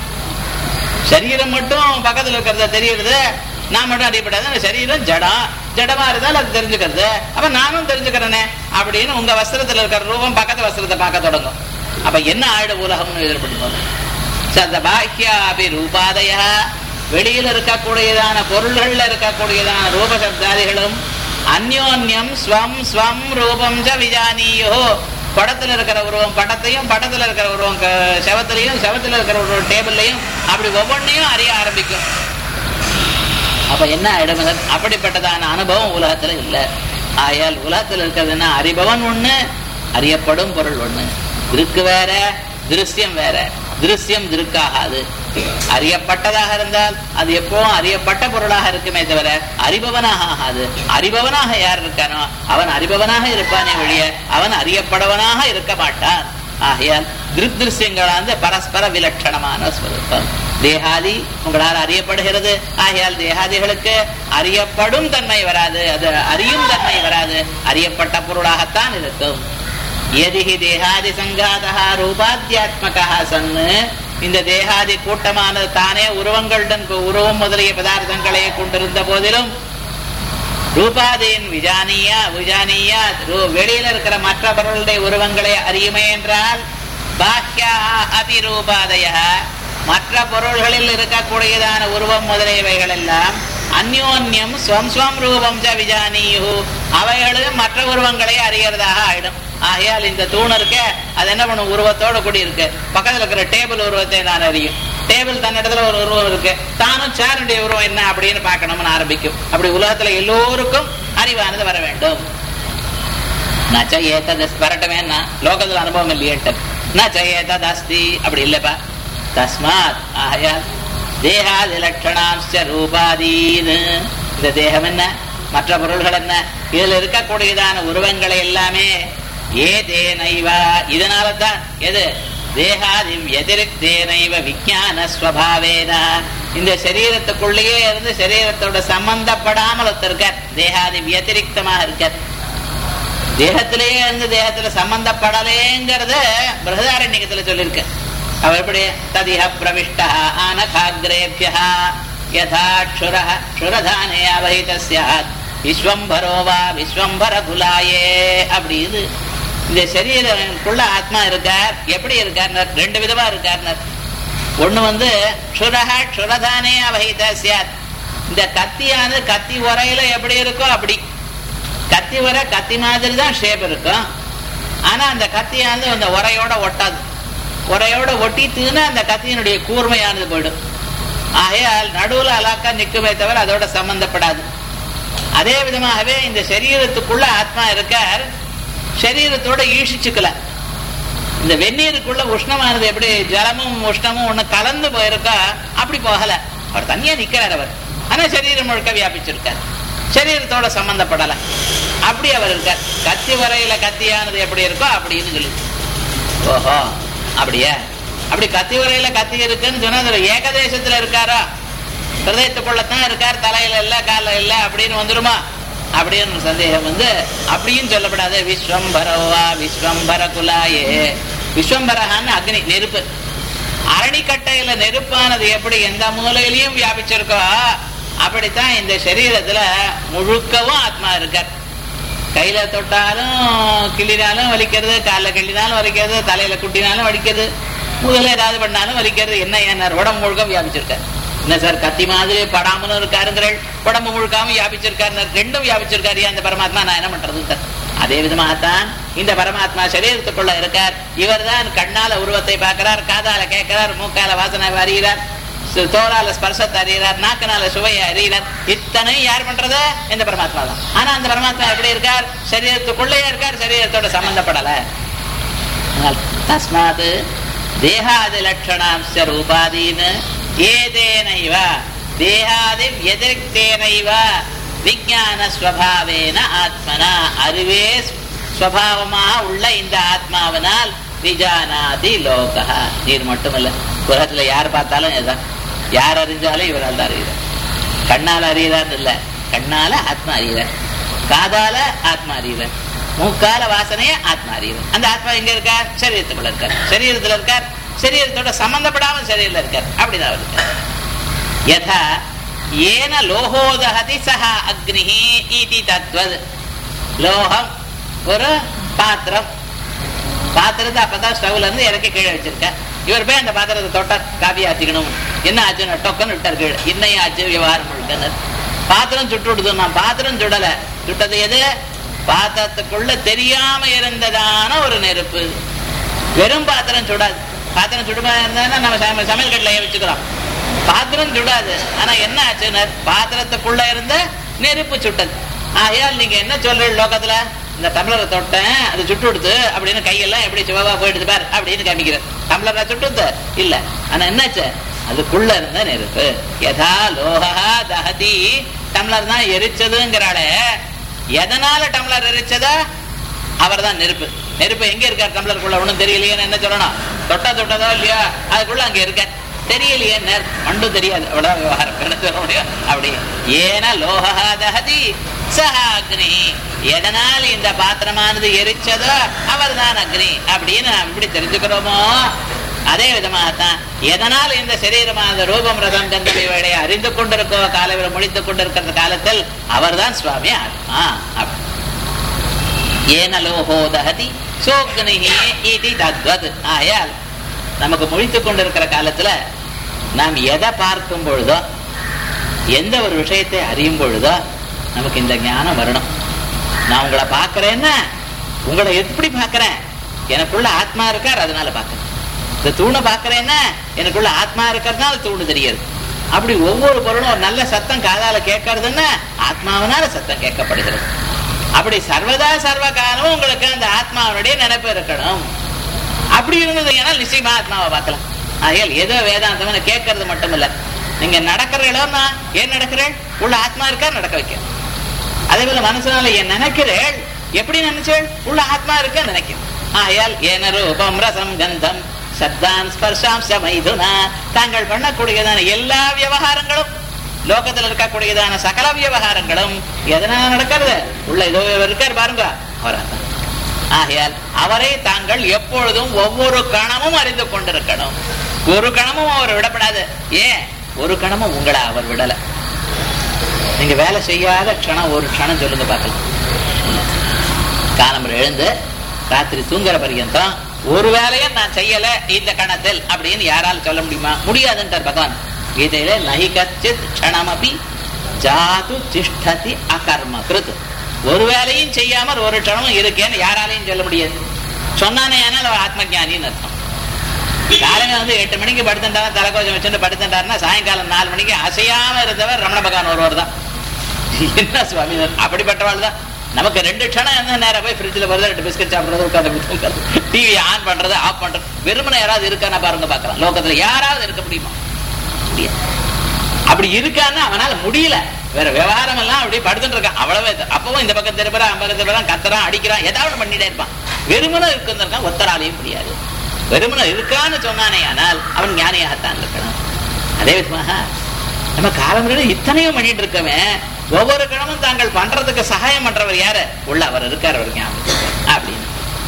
சரீரம் மட்டும் பக்கத்துல இருக்கிறத தெரியுறது நான் மட்டும் அறியப்படாது அந்த சரீரம் ஜடம் ஜடமா இருந்தால் அது தெரிஞ்சுக்கிறது அப்ப நானும் தெரிஞ்சுக்கிறேனே அப்படின்னு உங்க வஸ்திரத்துல இருக்கிற ரூபம் பக்கத்து வஸ்திரத்தை பார்க்க தொடங்கும் அப்ப என்ன ஆயிட உலகம்னு எதிர்படுவோம் சந்த பாக்கியாபி ரூபாதய வெளியில இருக்கக்கூடியதான பொருள்கள்ல இருக்கக்கூடியதான ரூப சப்தாதிகளும் அந்யோன்யம் ஸ்வம் ஸ்வம் ரூபம் ச விஜானியோ படத்துல இருக்கிற உருவம் படத்தையும் படத்துல இருக்கிற உருவம் க- செவத்துலயும் செவத்துல இருக்கிற உருவம் டேபிள்லையும் அப்படி ஒவ்வொன்றையும் அறிய ஆரம்பிக்கும் அப்ப என்ன ஆயிடும் அப்படிப்பட்டதான அனுபவம் உலகத்துல இல்ல ஆயால் உலகத்துல இருக்கிறதுன்னா அறிபவன் ஒண்ணு அறியப்படும் பொருள் ஒண்ணு திருக்கு வேற திருஷ்யம் வேற திருஷ்யம் திருக்காகாது அறியப்பட்டதாக இருந்தால் அது எப்பவும் அறியப்பட்ட பொருளாக இருக்குமே தவிர அறிபவனாக ஆகாது அறிபவனாக யார் இருக்கானோ அவன் அறிபவனாக இருப்பானே ஒழிய அவன் அறியப்படவனாக இருக்க மாட்டான் ஆகையால் திருஷ்யங்களான பரஸ்பர விலட்சணமான ஸ்வரூபம் தேகாதி உங்களால் அறியப்படுகிறது ஆகையால் தேகாதிகளுக்கு அறியப்படும் தன்மை வராது அது அறியும் தன்மை வராது அறியப்பட்ட பொருளாகத்தான் இருக்கும் எதிகி தேகாதி சங்காதா ரூபாத்தியாத்மகா சன்னு இந்த தேகாதி கூட்டமானது தானே உருவங்களுடன் உருவம் முதலிய பதார்த்தங்களை கொண்டிருந்த போதிலும் ரூபாதீன் விஜானியா விஜானியா ரூ- வெளியில இருக்கிற மற்ற பொருளுடைய உருவங்களை அறியுமே என்றால் பாக்கியா அதிரூபாதய மற்ற பொருள்களில் இருக்கக்கூடியதான உருவம் முதலியவைகள் எல்லாம் அந்யோன்யம் ஸ்வம் ஸ்வம் ரூபம் ச விஜானியு அவைகளும் மற்ற உருவங்களை அறியறதாக ஆயிடும் ஆகையால் இந்த தூண் இருக்க அது என்ன பண்ணும் உருவத்தோட கூடி இருக்கு பக்கத்துல இருக்கிற டேபிள் உருவத்தை நான் அறியும் டேபிள் தன்னிடத்துல ஒரு உருவம் இருக்கு தானும் சேருடைய உருவம் என்ன அப்படின்னு பார்க்கணும்னு ஆரம்பிக்கும் அப்படி உலகத்துல எல்லோருக்கும் அறிவானது வர வேண்டும் நச்ச ஏத்தது வரட்டவேன்னா லோகத்துல அனுபவம் இல்லையேட்டு நச்ச ஏத்தது அஸ்தி அப்படி இல்லப்பா தஸ்மாத் ஆகையால் தேகாதி லட்சணாம்ச ரூபாதீன் இந்த தேகம் என்ன மற்ற பொருள்கள் என்ன இதுல இருக்கக்கூடியதான உருவங்களை எல்லாமே ஏ தேனைவா இதனால தான் எது தேகாதி எதிர்த்தேனைவ விஞ்ஞான ஸ்வபாவேன இந்த சரீரத்துக்குள்ளேயே இருந்து சரீரத்தோட சம்பந்தப்படாமல் ஒருத்தர் இருக்கார் தேகாதி வியதிரிக்தமாக இருக்கார் தேகத்திலேயே இருந்து தேகத்துல சம்பந்தப்படலேங்கிறத பிரகதாரண்யத்துல சொல்லியிருக்கு அவர் எப்படி ததிஹ பிரவிஷ்ட ஆனகாகிரேபியா யதா க்ஷுர க்ஷுரதானே அவஹித ஸ்யாத் விஸ்வம்பரோ வா விஸ்வம்பர குலாயே அப்படின்னு இந்த சரீரக்குள்ள ஆத்மா இருக்கார் எப்படி இருக்கார் ரெண்டு விதமா இருக்கார் ஒண்ணு வந்து க்ஷுரஹ க்ஷுரதானே அவஹித ஸ்யாத் இந்த கத்தியானது கத்தி உரையில எப்படி இருக்கோ அப்படி கத்தி உரை கத்தி மாதிரி தான் ஷேப் இருக்கும் ஆனா அந்த கத்தியானது அந்த உரையோட ஒட்டாது உரையோட ஒட்டித்துன்னா அந்த கத்தியினுடைய கூர்மையானது போயிடும் ஆகையால் நடுவுல அலாக்கா நிற்குமே தவிர அதோட சம்பந்தப்படாது அதே விதமாகவே இந்த சரீரத்துக்குள்ள ஆத்மா இருக்கார் சரீரத்தோட ஈஷிச்சுக்கல இந்த வெந்நீருக்குள்ள உஷ்ணமானது எப்படி ஜலமும் உஷ்ணமும் ஒண்ணு கலந்து போயிருக்கா அப்படி போகல அவர் தனியா நிக்கிறார் அவர் ஆனா சரீரம் முழுக்க வியாபிச்சிருக்கார் சரீரத்தோட சம்பந்தப்படல அப்படி அவர் இருக்கார் கத்தி வரையில கத்தியானது எப்படி இருக்கோ அப்படின்னு சொல்லி ஓஹோ அப்படியா அப்படி கத்தி வரையில கத்தி இருக்குன்னு சொன்னா அதுல ஏகதேசத்துல இருக்காரா ஹிருதயத்துக்குள்ளத்தான் இருக்கார் தலையில இல்ல கால இல்ல அப்படின்னு வந்துருமா அப்படின்னு ஒரு சந்தேகம் வந்து அப்படியும் சொல்லப்படாது விஸ்வம்பரவா விஸ்வம்பர குலாயே விஸ்வம்பரகான்னு அக்னி நெருப்பு அரணிக்கட்டையில நெருப்பானது எப்படி எந்த மூலையிலையும் வியாபிச்சிருக்கோ அப்படித்தான் இந்த சரீரத்துல முழுக்கவும் ஆத்மா இருக்கார் கையில தொட்டாலும் கிள்ளினாலும் வலிக்கிறது காலில் கிள்ளினாலும் வலிக்கிறது தலையில குட்டினாலும் வலிக்கிறது முதல்ல ஏதாவது பண்ணாலும் வலிக்கிறது என்ன என்ன உடம்பு முழுக்க வியாபிச்சிருக்காரு என்ன சார் கத்தி மாதிரி படாமலும் இருக்காருங்கிறள் உடம்பு முழுக்காம வியாபிச்சிருக்காரு ரெண்டும் வியாபிச்சிருக்காரு அந்த பரமாத்மா நான் என்ன பண்றது சார் அதே விதமாகத்தான் இந்த பரமாத்மா சரீரத்துக்குள்ள இருக்கார் இவர் தான் கண்ணால உருவத்தை பார்க்கிறார் காதால கேட்கிறார் மூக்கால வாசனை அறிகிறார் தோலால ஸ்பர்சத்தை அறிகிறார் நாக்கனால சுவையை அறிகிறார் இத்தனை யார் பண்றது இந்த பரமாத்மா தான் ஆனா அந்த பரமாத்மா எப்படி இருக்கார் சரீரத்துக்குள்ளே இருக்கார் சரீரத்தோட சம்பந்தப்படல தஸ்மாத் தேகாதி லட்சணாம்ச ரூபாதீன் ஏதேனைவ தேகாதி வியதிரிக்தேனைவ விஜான ஸ்வபாவேன ஆத்மனா அறிவே ஸ்வபாவமா உள்ள இந்த ஆத்மாவினால் விஜானாதி லோக நீர் மட்டுமல்ல உலகத்துல யார் பார்த்தாலும் இதுதான் யார் அறிஞ்சாலும் இவரால் தான் அறிகிறார் கண்ணால அறிகிறார் இல்ல கண்ணால ஆத்மா அறிகிறார் காதால ஆத்மா அறிகிறார் மூக்கால வாசனைய ஆத்மா அறிகிறார் அந்த ஆத்மா எங்க இருக்கார் சரீரத்துக்குள்ள இருக்கார் சரீரத்துல இருக்கார் சரீரத்தோட சம்பந்தப்படாம சரீரத்துல இருக்கார் அப்படிதான் அவர் இருக்கார் யதா ஏன லோகோதகதி சஹா அக்னிஹி இதி தத்வத் லோகம் ஒரு பாத்திரம் பாத்திரத்தை அப்பதான் ஸ்டவ்ல இருந்து இறக்கி கீழே வச்சிருக்க இவர் போய் அந்த பாத்திரத்தை தொட்டார் காபி ஆச்சுக்கணும் என்ன ஆச்சுன்னு டொக்கன்னு விட்டார் கீழே இன்னையும் ஆச்சு விவகாரம் முழுக்கன்னு பாத்திரம் சுட்டு விடுது நான் பாத்திரம் சுடல சுட்டது எது பாத்திரத்துக்குள்ள தெரியாம இருந்ததான ஒரு நெருப்பு வெறும் பாத்திரம் சுடாது பாத்திரம் சுடுமா இருந்தா நம்ம சம- சமையல் கட்டில வச்சுக்கிறோம் பாத்திரம் சுடாது ஆனா என்ன ஆச்சுன்னு பாத்திரத்துக்குள்ள இருந்த நெருப்பு சுட்டது ஆகையால் நீங்க என்ன சொல்றீங்க லோகத்துல இந்த டம்ளரை தொட்டேன் அது சுட்டு விடுத்து அப்படின்னு கையெல்லாம் எப்படி சிவவா போயிடுது பார் அப்படின்னு காமிக்கிறது டம்ளரை சுட்டுது இல்ல ஆனா என்னாச்சு அதுக்குள்ள இருந்த நெருப்பு யதா லோகா தஹதி டம்ளர் தான் எரிச்சதுங்கிறாளே எதனால டம்ளர் எரிச்சதா அவர் தான் நெருப்பு நெருப்பு எங்க இருக்கார் டம்ளருக்குள்ள ஒண்ணும் தெரியலையேன்னு என்ன சொல்லணும் தொட்டா தொட்டதோ இல்லையா அதுக்குள்ள அங்க இருக்க தெரியலையே நெர் மண்டும் தெரியாது அவ்வளவு விவகாரம் என்ன சொல்ல முடியும் அப்படி ஏன லோகா தஹதி சஹா அக்னி எதனால் இந்த பாத்திரமானது எரிச்சதோ அவர் தான் அக்னி அப்படின்னு நாம் இப்படி தெரிஞ்சுக்கிறோமோ அதே விதமாகத்தான் எதனால் இந்த சரீரமானது ரூபம் ரதம் கந்தமை வேலையை அறிந்து கொண்டிருக்கோ காலவில் முடித்துக் கொண்டிருக்கிற காலத்தில் அவர்தான் சுவாமி ஆத்மா அப்படி ஏன லோகோ தஹதி சோக்னிஹி இது தத்வத் ஆயால் நமக்கு முழித்துக் கொண்டிருக்கிற காலத்துல நாம் எதை பார்க்கும் பொழுதோ எந்த ஒரு விஷயத்தை அறியும் பொழுதோ நமக்கு இந்த ஞானம் வரணும் நான் உங்களை பார்க்கறேன்னா உங்களை எப்படி பார்க்கறேன் எனக்குள்ள ஆத்மா இருக்கார் அதனால பார்க்கறேன் இந்த தூணை பார்க்கறேன்னா எனக்குள்ள ஆத்மா இருக்கிறதுனால தூணு தெரியுது அப்படி ஒவ்வொரு பொருளும் ஒரு நல்ல சத்தம் காதால கேட்கறதுன்னா ஆத்மாவனால சத்தம் கேட்கப்படுகிறது அப்படி சர்வதா சர்வ காலமும் உங்களுக்கு அந்த ஆத்மாவுடைய நினைப்பு இருக்கணும் அப்படி இருந்தது ஏன்னா நிச்சயமா ஆத்மாவை பார்க்கலாம் ஆகையால் ஏதோ வேதாந்தம்னு கேட்கறது மட்டும் இல்ல நீங்க நடக்கிற இடம்னா ஏன் நடக்கிறேன் உள்ள ஆத்மா இருக்கா நடக்க வைக்க அதே போல மனசுனால ஏன் நினைக்கிறேள் எப்படி நினைச்சேள் உள்ள ஆத்மா இருக்கா நினைக்கிறேன் ஆகையால் ஏன ரூபம் ரசம் கந்தம் சப்தான் ஸ்பர்ஷாம்ச மைதுனா தாங்கள் பண்ணக்கூடியதான எல்லா விவகாரங்களும் லோகத்துல இருக்கக்கூடியதான சகல விவகாரங்களும் எதனால நடக்கிறது உள்ள ஏதோ இருக்கார் பாருங்க அவராத்தான் ஆகையால் அவரை தாங்கள் எப்பொழுதும் ஒவ்வொரு கணமும் அறிந்து கொண்டிருக்கணும் ஒரு கணமும் அவர் விடப்படாது ஏன் ஒரு கணமும் உங்களை அவர் விடல நீங்க வேலை செய்யாத க்ஷணம் ஒரு க்ஷணம் சொல்லுங்க பார்க்கலாம் காலம்பரம் எழுந்து ராத்திரி தூங்குற பர்யந்தம் ஒரு வேலையும் நான் செய்யல இந்த கணத்தில் அப்படின்னு யாரால் சொல்ல முடியுமா முடியாதுன்றார் பகவான் கீதையில நகி கச்சித் க்ஷணமபி ஜாது திஷ்டதி அகர்ம கிருத் ஒரு வேலையும் செய்யாமல் ஒரு க்ஷணமும் இருக்கேன்னு யாராலையும் சொல்ல முடியாது சொன்னானே ஆனால் அவர் ஆத்ம ஞானின்னு அர்த்தம் காலையில வந்து எட்டு மணிக்கு படுத்துட்டாரா தலைக்கோச்சம் வச்சுட்டு படுத்துட்டாருன்னா சாயங்காலம் நாலு மணிக்கு அசையாம இருந்தவர் ரமண பகவான் ஒருவர் தான் என்ன சுவாமி அப்படிப்பட்டவாள் தான் நமக்கு ரெண்டு க்ஷணம் என்ன நேரம் போய் ஃப்ரிட்ஜில் வருது ரெண்டு பிஸ்கட் சாப்பிடுறது உட்காந்து தூங்குறது டிவி ஆன் பண்றது ஆஃப் பண்றது வெறுமனை யாராவது இருக்கானா பாருங்க பார்க்கலாம் லோகத்துல யாராவது இருக்க முடியுமா முடியாது அப்படி இருக்கான்னா அவனால முடியல வேற விவகாரம் எல்லாம் அப்படியே படுத்துட்டு இருக்கான் அவ்வளவே தான். அப்பவும் இந்த பக்கம் திருப்புறான் அந்த பக்கம் திருப்புறான் கத்துறான் அடிக்கிறான் ஏதாவது ஒண்ணு பண்ணிட்டே இருப்பான் வெறுமனை இருக்குன்னு ஒத்தராலையும் முடியாது வெறுமனை இருக்கான்னு சொன்னானே ஆனால் அவன் ஞானியாகத்தான் இருக்கணும் அதே விதமாக நம்ம காலமுறை இத்தனையும் பண்ணிட்டு இருக்கவே ஒவ்வொரு கிழமும் தாங்கள் பண்றதுக்கு சகாயம் பண்றவர் யாரு உள்ள அவர் இருக்கார் அவர் ஞாபகம் அப்படின்னு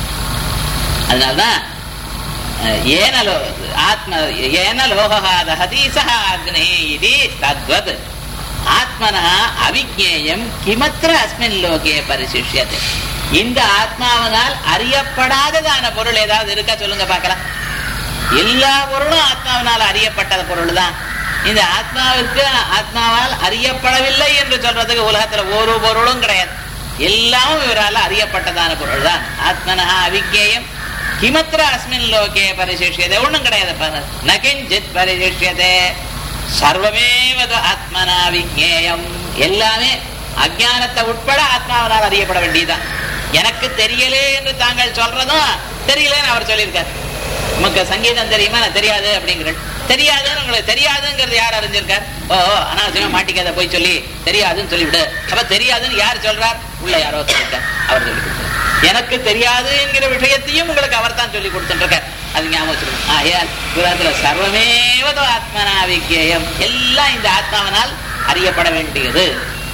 அதனால்தான் அஹ், ஏன லோ ஆத்ம ஏன லோகா தஹதி சஹ அக்னே இது தத்வத் ஆத்மனா அவிஜேயம் கிமத்திர அஸ்மின் லோகே பரிசிஷ்யது இந்த ஆத்மாவனால் அறியப்படாததான பொருள் ஏதாவது இருக்கா சொல்லுங்க பார்க்கலாம் எல்லா பொருளும் ஆத்மாவினால் அறியப்பட்ட பொருள் தான் இந்த ஆத்மாவிற்கு ஆத்மாவால் அறியப்படவில்லை என்று சொல்றதுக்கு உலகத்துல ஒரு பொருளும் கிடையாது எல்லாமும் இவரால் அறியப்பட்டதான பொருள் தான் ஆத்மனா அவிஜேயம் கிமத்திர அஸ்மின் லோகே பரிசிஷ்யதே ஒண்ணும் கிடையாது பாரு. ந கிஞ்சித் பரிசிஷ்யதே சர்வமேவது ஆத்மனா விஜேயம் எல்லாமே அஜானத்தை உட்பட ஆத்மாவனால் அறியப்பட வேண்டியதுதான் எனக்கு தெரியலே என்று தாங்கள் சொல்றதும் தெரியலன்னு அவர் சொல்லியிருக்கார் உமக்கு சங்கீதம் தெரியுமா நான் தெரியாது அப்படிங்கிற தெரியாதுன்னு உங்களுக்கு தெரியாதுங்கிறது யார் அறிஞ்சிருக்கார் ஓ அனாவசியமா மாட்டிக்காத போய் சொல்லி தெரியாதுன்னு சொல்லிவிடு அப்ப தெரியாதுன்னு யார் சொல்றார் உள்ள யாரோ சொல்லிருக்கார் அவர் சொல்லி கொடுத்தார் எனக்கு தெரியாது என்கிற விஷயத்தையும் உங்களுக்கு அவர் தான் சொல்லி கொடுத்துருக்கார் அது ஞாபகம் வச்சிருக்கணும் ஆகையால் புராத்துல சர்வமேவதோ ஆத்மனாவிக்கேயம் எல்லாம் இந்த ஆத்மாவனால் அறியப்பட வேண்டியது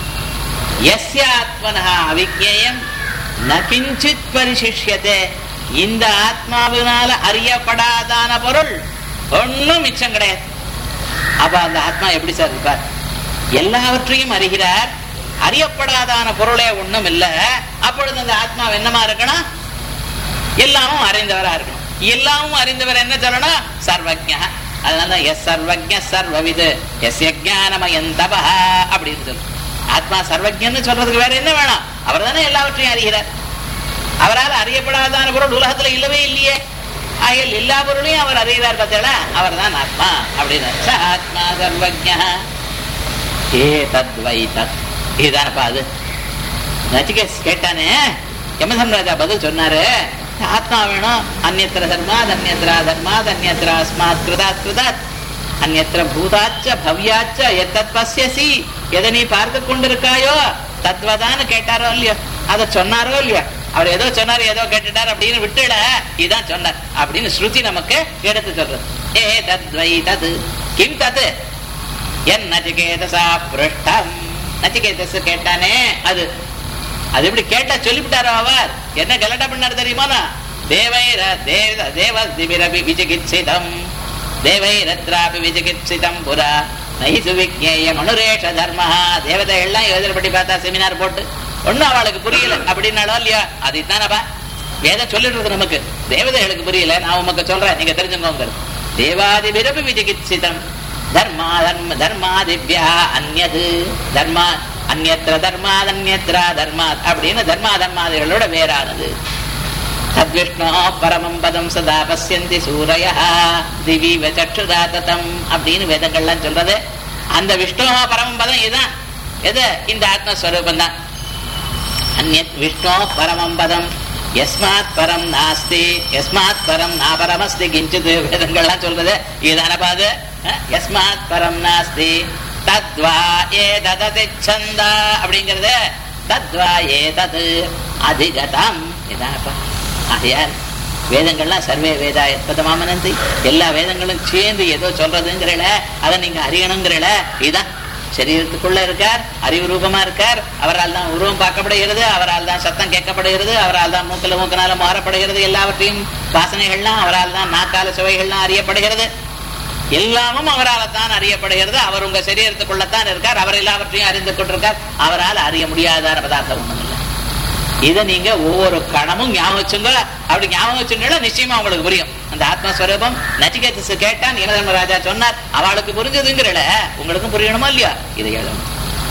எஸ்ய ஆத்மனா அவிஜேயம் நகிஞ்சித் பரிசிஷ்யதே இந்த ஆத்மாவினால அறியப்படாதான பொருள் ஒண்ணும் மிச்சம் கிடையாது அப்ப அந்த ஆத்மா எப்படி சார் இருப்பார் எல்லாவற்றையும் அறிகிறார் அறியப்படாதான பொருளே ஒண்ணும் இல்ல அப்பொழுது அந்த ஆத்மா என்னமா இருக்கணும் எல்லாமும் அறிந்தவரா இருக்கணும் எல்லாமும் அறிந்தவர் என்ன சொல்லணும் சர்வஜா அதனால எஸ் சர்வஜ சர்வவிது எஸ் யஜானமயம் தபா அப்படின்னு சொல்லு ஆத்மா சர்வஜன்னு சொல்றதுக்கு வேற என்ன வேணும் அவர் தானே எல்லாவற்றையும் அறிகிறார் அவரால் அறியப்படாதான பொருள் உலகத்துல இல்லவே இல்லையே ஆகையால் எல்லா பொருளையும் அவர் அறிகிறார் பார்த்தீங்களா அவர் தான் ஆத்மா அப்படின்னு ச ஆத்மா சர்வஜா ஏ தத் வை தத் இதுதானப்பா அது நச்சிகேஸ் கேட்டானே யமதர்மராஜா பதில் சொன்னாரு ஆத்மா வேணும் அந்நத்திர தர்மாத் அந்நத்திரா தர்மாத் அந்நத்திரா அஸ்மாத் கிருதாத் கிருதாத் அந்நத்திர பூதாச்ச பவ்யாச்ச எத்தத் பசியசி எதை நீ பார்த்து கொண்டிருக்காயோ தத்வதான்னு கேட்டாரோ இல்லையோ அதை சொன்னாரோ இல்லையோ அவர் ஏதோ சொன்னாரு ஏதோ கேட்டுட்டார் அப்படின்னு விட்டுட இதான் சொன்னார் அப்படின்னு ஸ்ருதி நமக்கு எடுத்து சொல்றது ஏ தத்வை தது கிம் தது என் நச்சிகேதசா பிருஷ்டம் நச்சிகேதஸ் கேட்டானே அது அது எப்படி கேட்டா சொல்லிவிட்டாரோ அவர் என்ன கலட்டா பண்ணாரு தெரியுமா தேவைர தேவ தேவ திபிரபி விஜிகித்சிதம் தேவைரத்ராபி விஜிகித்சிதம் புரா நைசு விக்ஞேய மனுரேஷ தர்மஹ தேவதை எல்லாம் யோஜனை பார்த்தா செமினார் போட்டு ஒண்ணும் அவளுக்கு புரியல அப்படின்னாலும் இல்லையா அது தானப்பா வேதம் சொல்லிட்டு இருக்கு நமக்கு தேவதைகளுக்கு புரியல நான் உமக்கு சொல்றேன் நீங்க தெரிஞ்சுக்கோங்க தேவாதி விரபி விஜிகித்சிதம் தர்மா தர்ம தர்மாதிபியா அந்நது தர்மா அந்நத்திர தர்மாத் அந்நத்திரா தர்மாத் அப்படின்னு தர்மா தர்மாதிகளோட வேறானது தத்விஷ்ணோ பரமம் பதம் சதா பசியந்தி சூரிய திவீவ சற்றுதா ததம் அப்படின்னு வேதங்கள்லாம் சொல்றது அந்த விஷ்ணோ பரமம் பதம் இதுதான் எது இந்த ஆத்மஸ்வரூபம் தான் அந்நத் விஷ்ணோ பரமம் பதம் எஸ்மாத் பரம் நாஸ்தி எஸ்மாத் பரம் நாபரமஸ்தி கிஞ்சித் வேதங்கள்லாம் சொல்றது இதுதானப்பா அது அஹ், எஸ்மாத் பரம் நாஸ்தி தத்வா ஏ தததிச்சந்தா அப்படிங்கிறது தத்வா ஏ தது அதிகதம் இதானப்பா ஆகையால் வேதங்கள்லாம் சர்வே வேதா எத்பதமாமனந்தி எல்லா வேதங்களும் சேர்ந்து ஏதோ சொல்றதுங்கிறல அதை நீங்க அறியணுங்கிறல இதுதான் சரீரத்துக்குள்ள இருக்கார் அறிவு ரூபமா இருக்கார் அவரால் தான் உருவம் பார்க்கப்படுகிறது அவரால் தான் சத்தம் கேட்கப்படுகிறது அவரால் தான் மூக்கில மூக்கினால மாறப்படுகிறது எல்லாவற்றையும் வாசனைகள்லாம் அவரால் தான் நாக்கால சுவைகள்லாம் அறியப்படுகிறது எல்லாமும் அவரால் தான் அறியப்படுகிறது அவர் உங்க சரீரத்துக்குள்ளத்தான் இருக்கார் அவர் எல்லாவற்றையும் அறிந்து கொண்டிருக்கார் அவரால் அறிய முடியாத பதார்த்தம் ஒண்ணும் இல்லை இதை நீங்க ஒவ்வொரு கணமும் ஞாபகம் வச்சுங்க அப்படி ஞாபகம் வச்சுங்களா நிச்சயமா உங்களுக்கு புரியும் அந்த ஆத்மஸ்வரூபம் நச்சிகேதஸ் கேட்டான் யமதர்மராஜா சொன்னார் அவளுக்கு புரிஞ்சதுங்கிறல உங்களுக்கும் புரியணுமா இல்லையா இதை எழுதணும்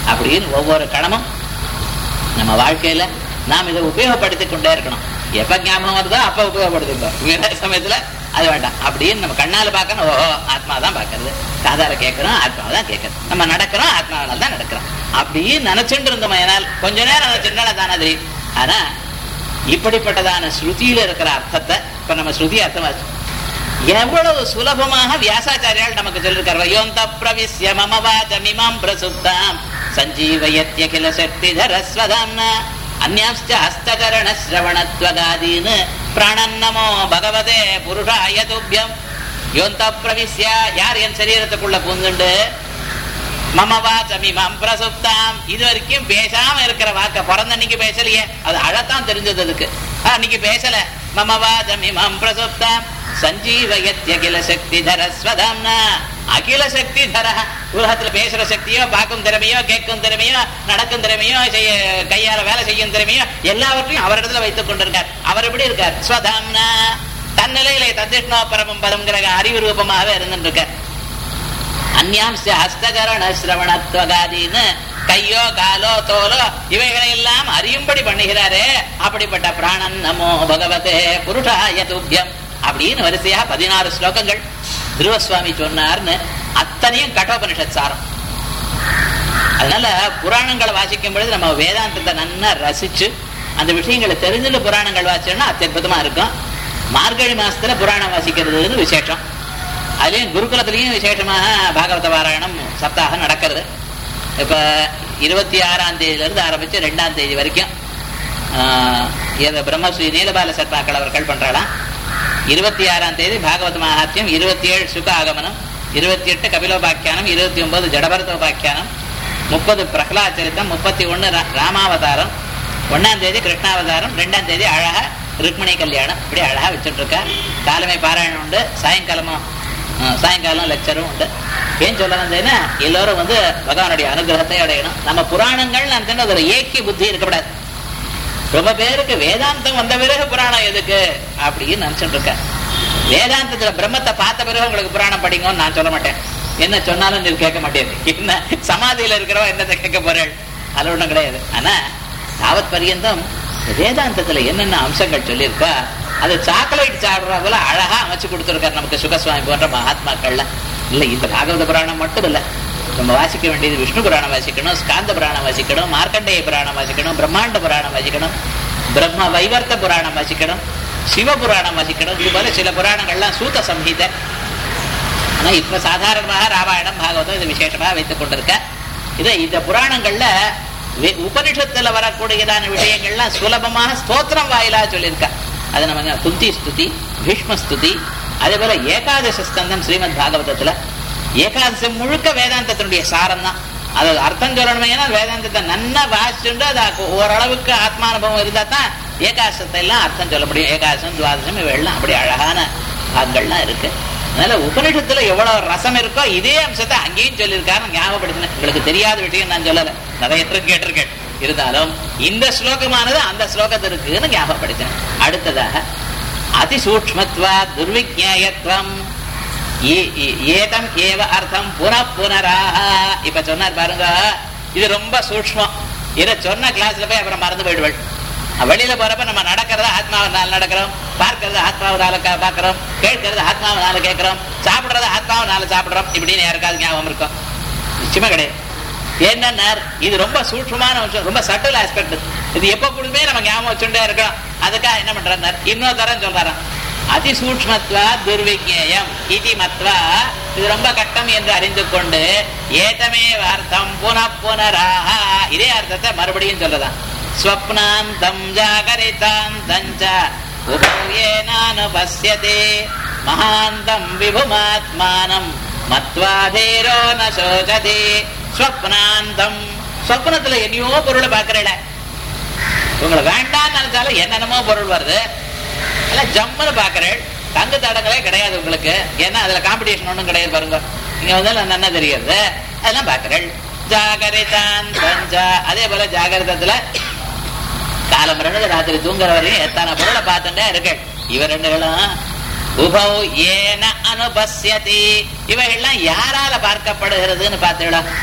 அப்படின்னு ஒவ்வொரு கணமும் நம்ம வாழ்க்கையில நாம் இதை உபயோகப்படுத்திக் கொண்டே இருக்கணும் எப்ப ஞாபகம் வருதோ அப்ப உபயோகப்படுத்திக்கோ வேற சமயத்துல அது வேண்டாம் அப்படின்னு நம்ம கண்ணால பார்க்கணும் ஓஹோ ஆத்மா தான் பார்க்கறது காதால கேட்கிறோம் ஆத்மாவை தான் கேட்கறது நம்ம நடக்கிறோம் ஆத்மாவினால தான் நடக்கிறோம் அப்படின்னு நினைச்சுட்டு இருந்தோம் ஏனால் கொஞ்ச நேரம் நினைச்சுட்டா தானே தெரியும் ஆனா இப்படிப்பட்டதான ஸ்ருதியில இருக்கிற அர்த்தத்தை இப்ப நம்ம ஸ்ருதி அர்த்தமாச்சு எவ்வளவு சுலபமாக வியாசாச்சாரியால் நமக்கு சொல்லிருக்கார் வயோந்த பிரவிசிய மம வாச்சமிமாம் பிரசுத்தாம் சஞ்சீவயத்ய கில சக்தி தரஸ்வதாம்னா அந்யாஸ்ச ஹஸ்தகரண ஸ்ரவணத்வகாதீன் பிராணன்னமோ பகவதே புருஷாய துப்பியம் யோந்த பிரவிசிய யார் என் சரீரத்துக்குள்ள பூந்துண்டு மம வாச்சமிமாம் பிரசுப்தாம் இது வரைக்கும் பேசாம இருக்கிற வாக்க பிறந்த அன்னைக்கு பேசலையே அது அழத்தான் தெரிஞ்சது அதுக்கு அன்னைக்கு பேசல மம வாச்சமிமாம் பிரசுப்தாம் சஞ்சீவயத்ய அகில சக்தி தரஸ்வதாம்னா அகில சக்தி தர உலகத்துல பேசுற சக்தியோ பார்க்கும் திறமையோ கேட்கும் திறமையோ நடக்கும் திறமையோ செய்ய கையால வேலை செய்யும் திறமையோ எல்லாவற்றையும் அவரிடத்துல வைத்துக் கொண்டிருக்கார் அவர் எப்படி இருக்கார் ஸ்வதாம்னா தன்னிலையிலே தத்திஷ்ணோ பரமம் பதம்ங்கிற அறிவு ரூபமாகவே இருந்துட்டு இருக்கார் அந்யாம்ச ஹஸ்தகரண சிரவணத்வகாதின்னு கையோ காலோ தோலோ இவைகளை எல்லாம் அறியும்படி பண்ணுகிறாரே அப்படிப்பட்ட பிராணன் நமோ பகவதே புருஷாய துப்பியம் அப்படின்னு வரிசையா பதினாறு ஸ்லோகங்கள் துருவசுவாமி சொன்னார்னு அத்தனையும் கட்டோபனிஷத் சாரம் அதனால புராணங்களை வாசிக்கும் பொழுது நம்ம வேதாந்தத்தை நன்னா ரசிச்சு அந்த விஷயங்களை தெரிஞ்சுட்டு புராணங்கள் வாசிச்சோம்னா அத்தியுதமா இருக்கும் மார்கழி மாசத்துல புராணம் வாசிக்கிறதுன்னு விசேஷம் அதுலயும் குருகுலத்திலையும் விசேஷமாக பாகவத பாராயணம் சப்தாகம் நடக்கிறது இப்ப இருபத்தி ஆறாம் தேதியில இருந்து ஆரம்பிச்சு ரெண்டாம் தேதி வரைக்கும் ஆஹ், இத பிரம்மஸ்ரீ நீலபால சர்மாக்கள் அவர்கள் பண்றாளாம் இருபத்தி ஆறாம் தேதி பாகவத மகாத்மியம் இருபத்தி ஏழு சுக ஆகமனம் இருபத்தி எட்டு கபிலோபாக்கியானம் இருபத்தி ஒன்பது ஜடபரதோபாக்கியானம் முப்பது பிரகலாத் சரித்தம் முப்பத்தி ஒண்ணு ரா- ராமாவதாரம் ஒன்னாம் தேதி கிருஷ்ணாவதாரம் ரெண்டாம் தேதி அழகா ருக்மிணி கல்யாணம் இப்படி அழகா வச்சுட்டு இருக்கா காலமே பாராயணம் உண்டு சாயங்காலமும் அஹ், சாயங்காலம் லெக்சரும் உண்டு ஏன் சொல்ல வந்தேன்னா எல்லோரும் வந்து பகவானுடைய அனுகிரகத்தை அடையணும் நம்ம புராணங்கள் நான் ஒரு ஏக்கிய புத்தி இருக்கக்கூடாது ரொம்ப பேருக்கு வேதாந்தம் வந்த பிறகு புராணம் எதுக்கு அப்படின்னு நினைச்சிட்டு இருக்க வேதாந்தத்துல பிரம்மத்தை பார்த்த பிறகு உங்களுக்கு புராணம் படிங்கன்னு நான் சொல்ல மாட்டேன் என்ன சொன்னாலும் நீ கேட்க மாட்டேன் என்ன சமாதியில இருக்கிறவன் என்னத்தை கேட்க போறேன் அது ஒண்ணும் கிடையாது ஆனா தாவத் பரியந்தம் வேதாந்தத்துல என்னென்ன அம்சங்கள் சொல்லியிருக்கா அது சாக்லேட் சாப்பிடுற போல அழகா அமைச்சு கொடுத்துருக்காரு நமக்கு சுகசுவாமி போன்ற மகாத்மாக்கள்ல இல்ல இந்த பாகவத புராணம் மட்டும் இல்ல நம்ம வாசிக்க வேண்டியது விஷ்ணு புராணம் வாசிக்கணும் ஸ்காந்த புராணம் வாசிக்கணும் மார்க்கண்டேய புராணம் வாசிக்கணும் பிரம்மாண்ட புராணம் வாசிக்கணும் பிரம்ம வைவர்த்த புராணம் வாசிக்கணும் சிவ புராணம் வாசிக்கணும் இது போல சில புராணங்கள்லாம் சூத்த சம்ஹீதை ஆனா இப்ப சாதாரணமாக ராமாயணம் பாகவதம் இது விசேஷமாக வைத்துக் கொண்டிருக்க இதை இந்த புராணங்கள்ல வே- உபனிஷத்துல வரக்கூடியதான விஷயங்கள்லாம் சுலபமாக ஸ்தோத்திரம் வாயிலா சொல்லியிருக்கா அது நம்ம குந்தி ஸ்துதி பீஷ்ம ஸ்துதி அதே போல ஏகாதச ஸ்கந்தம் ஸ்ரீமத் பாகவதத்துல ஏகாதசம் முழுக்க வேதாந்தத்தினுடைய சாரம் தான் அது அர்த்தம் சொல்லணுமே ஏன்னா வேதாந்தத்தை நன்னா வாசிச்சுண்டு அது அக்கு- ஓரளவுக்கு ஆத்மானுபவம் இருந்தா தான் ஏகாதசத்தை எல்லாம் அர்த்தம் சொல்ல முடியும் ஏகாதசம் துவாதசம் இவையெல்லாம் அப்படி அழகான பாகங்கள்லாம் இருக்கு அதனால உபனிஷத்துல எவ்வளவு ரசம் இருக்கோ இதே அம்சத்தை அங்கேயும் சொல்லியிருக்காரு ஞாபகப்படுத்தினேன் உங்களுக்கு தெரியாத விஷயம் நான் சொல்லல நிறைய பேர் கேட்டிருக்கேன் இருந்தாலும் இந்த ஸ்லோகமானது அந்த ஸ்லோகத்திற்குன்னு ஞாபகப்படுத்தினேன் அடுத்ததாக அதிசூக்மத்வா துர்விஜேயத்வம் ஏ- ஏ- ஏதம் ஏவ அர்த்தம் புன புனராக இப்ப சொன்னார் பாருங்க இது ரொம்ப சூக்ஷ்மம் இதை சொன்ன கிளாஸ்ல போய் அப்புறம் மறந்து போயிடுவள் வெளியில போறப்ப நம்ம நடக்கிறத ஆத்மாவனால நடக்கிறோம் பார்க்கறது ஆத்மாவனால கா- பார்க்கிறோம் கேட்கறது ஆத்மாவனால கேட்கிறோம் சாப்பிடுறத ஆத்மாவனால சாப்பிடுறோம் இப்படின்னு யாருக்காவது ஞாபகம் இருக்கும் நிச்சயமா கிடையாது என்னன்னா இது ரொம்ப சூட்சமான விஷயம் ரொம்ப சட்டில் ஆஸ்பெக்ட் இது எப்ப கொடுமே நம்ம ஞாபகம் வச்சுட்டே இருக்கோம் அதுக்காக என்ன பண்றாரு இன்னொரு தரம் சொல்றாராம் அதிசூக்மத்வா துர்விஜேயம் இதி மத்வா இது ரொம்ப கஷ்டம் என்று அறிந்து கொண்டு ஏதமே அர்த்தம் புன புனராக இதே அர்த்தத்தை மறுபடியும் சொல்லலாம் ஸ்வப்னாந்தம் ஜாகரிதாந்தம் ச உபயேனானுபஸ்யதே மகாந்தம் விபுமாத்மானம் மத்வாதேரோ ந சோகதே ஸ்வப்னாந்தம் ஸ்வப்னத்துல என்னையோ பொருளை பார்க்கறல உங்களை வேண்டாம்னு நினைச்சாலும் என்னென்னமோ பொருள் வருது அல்ல ஜம்முன்னு பாக்குறேன் தங்கு தடங்களே கிடையாது உங்களுக்கு ஏன்னா அதுல காம்படிஷன் ஒண்ணும் கிடையாது பாருங்க நீங்க வந்து நல்லா தெரியாது அதெல்லாம் பாக்குறேன் ஜாகரிதான் பஞ்சா அதே போல ஜாகிரதத்துல காலம் ரெண்டு ராத்திரி தூங்குற வரையும் எத்தனை பொருளை பார்த்துட்டே இருக்கு இவ ரெண்டுகளும் உபௌ ஏன அனுபஸ்யதி இவைகள்லாம் யாரால பார்க்கப்படுகிறதுன்னு பார்த்துடா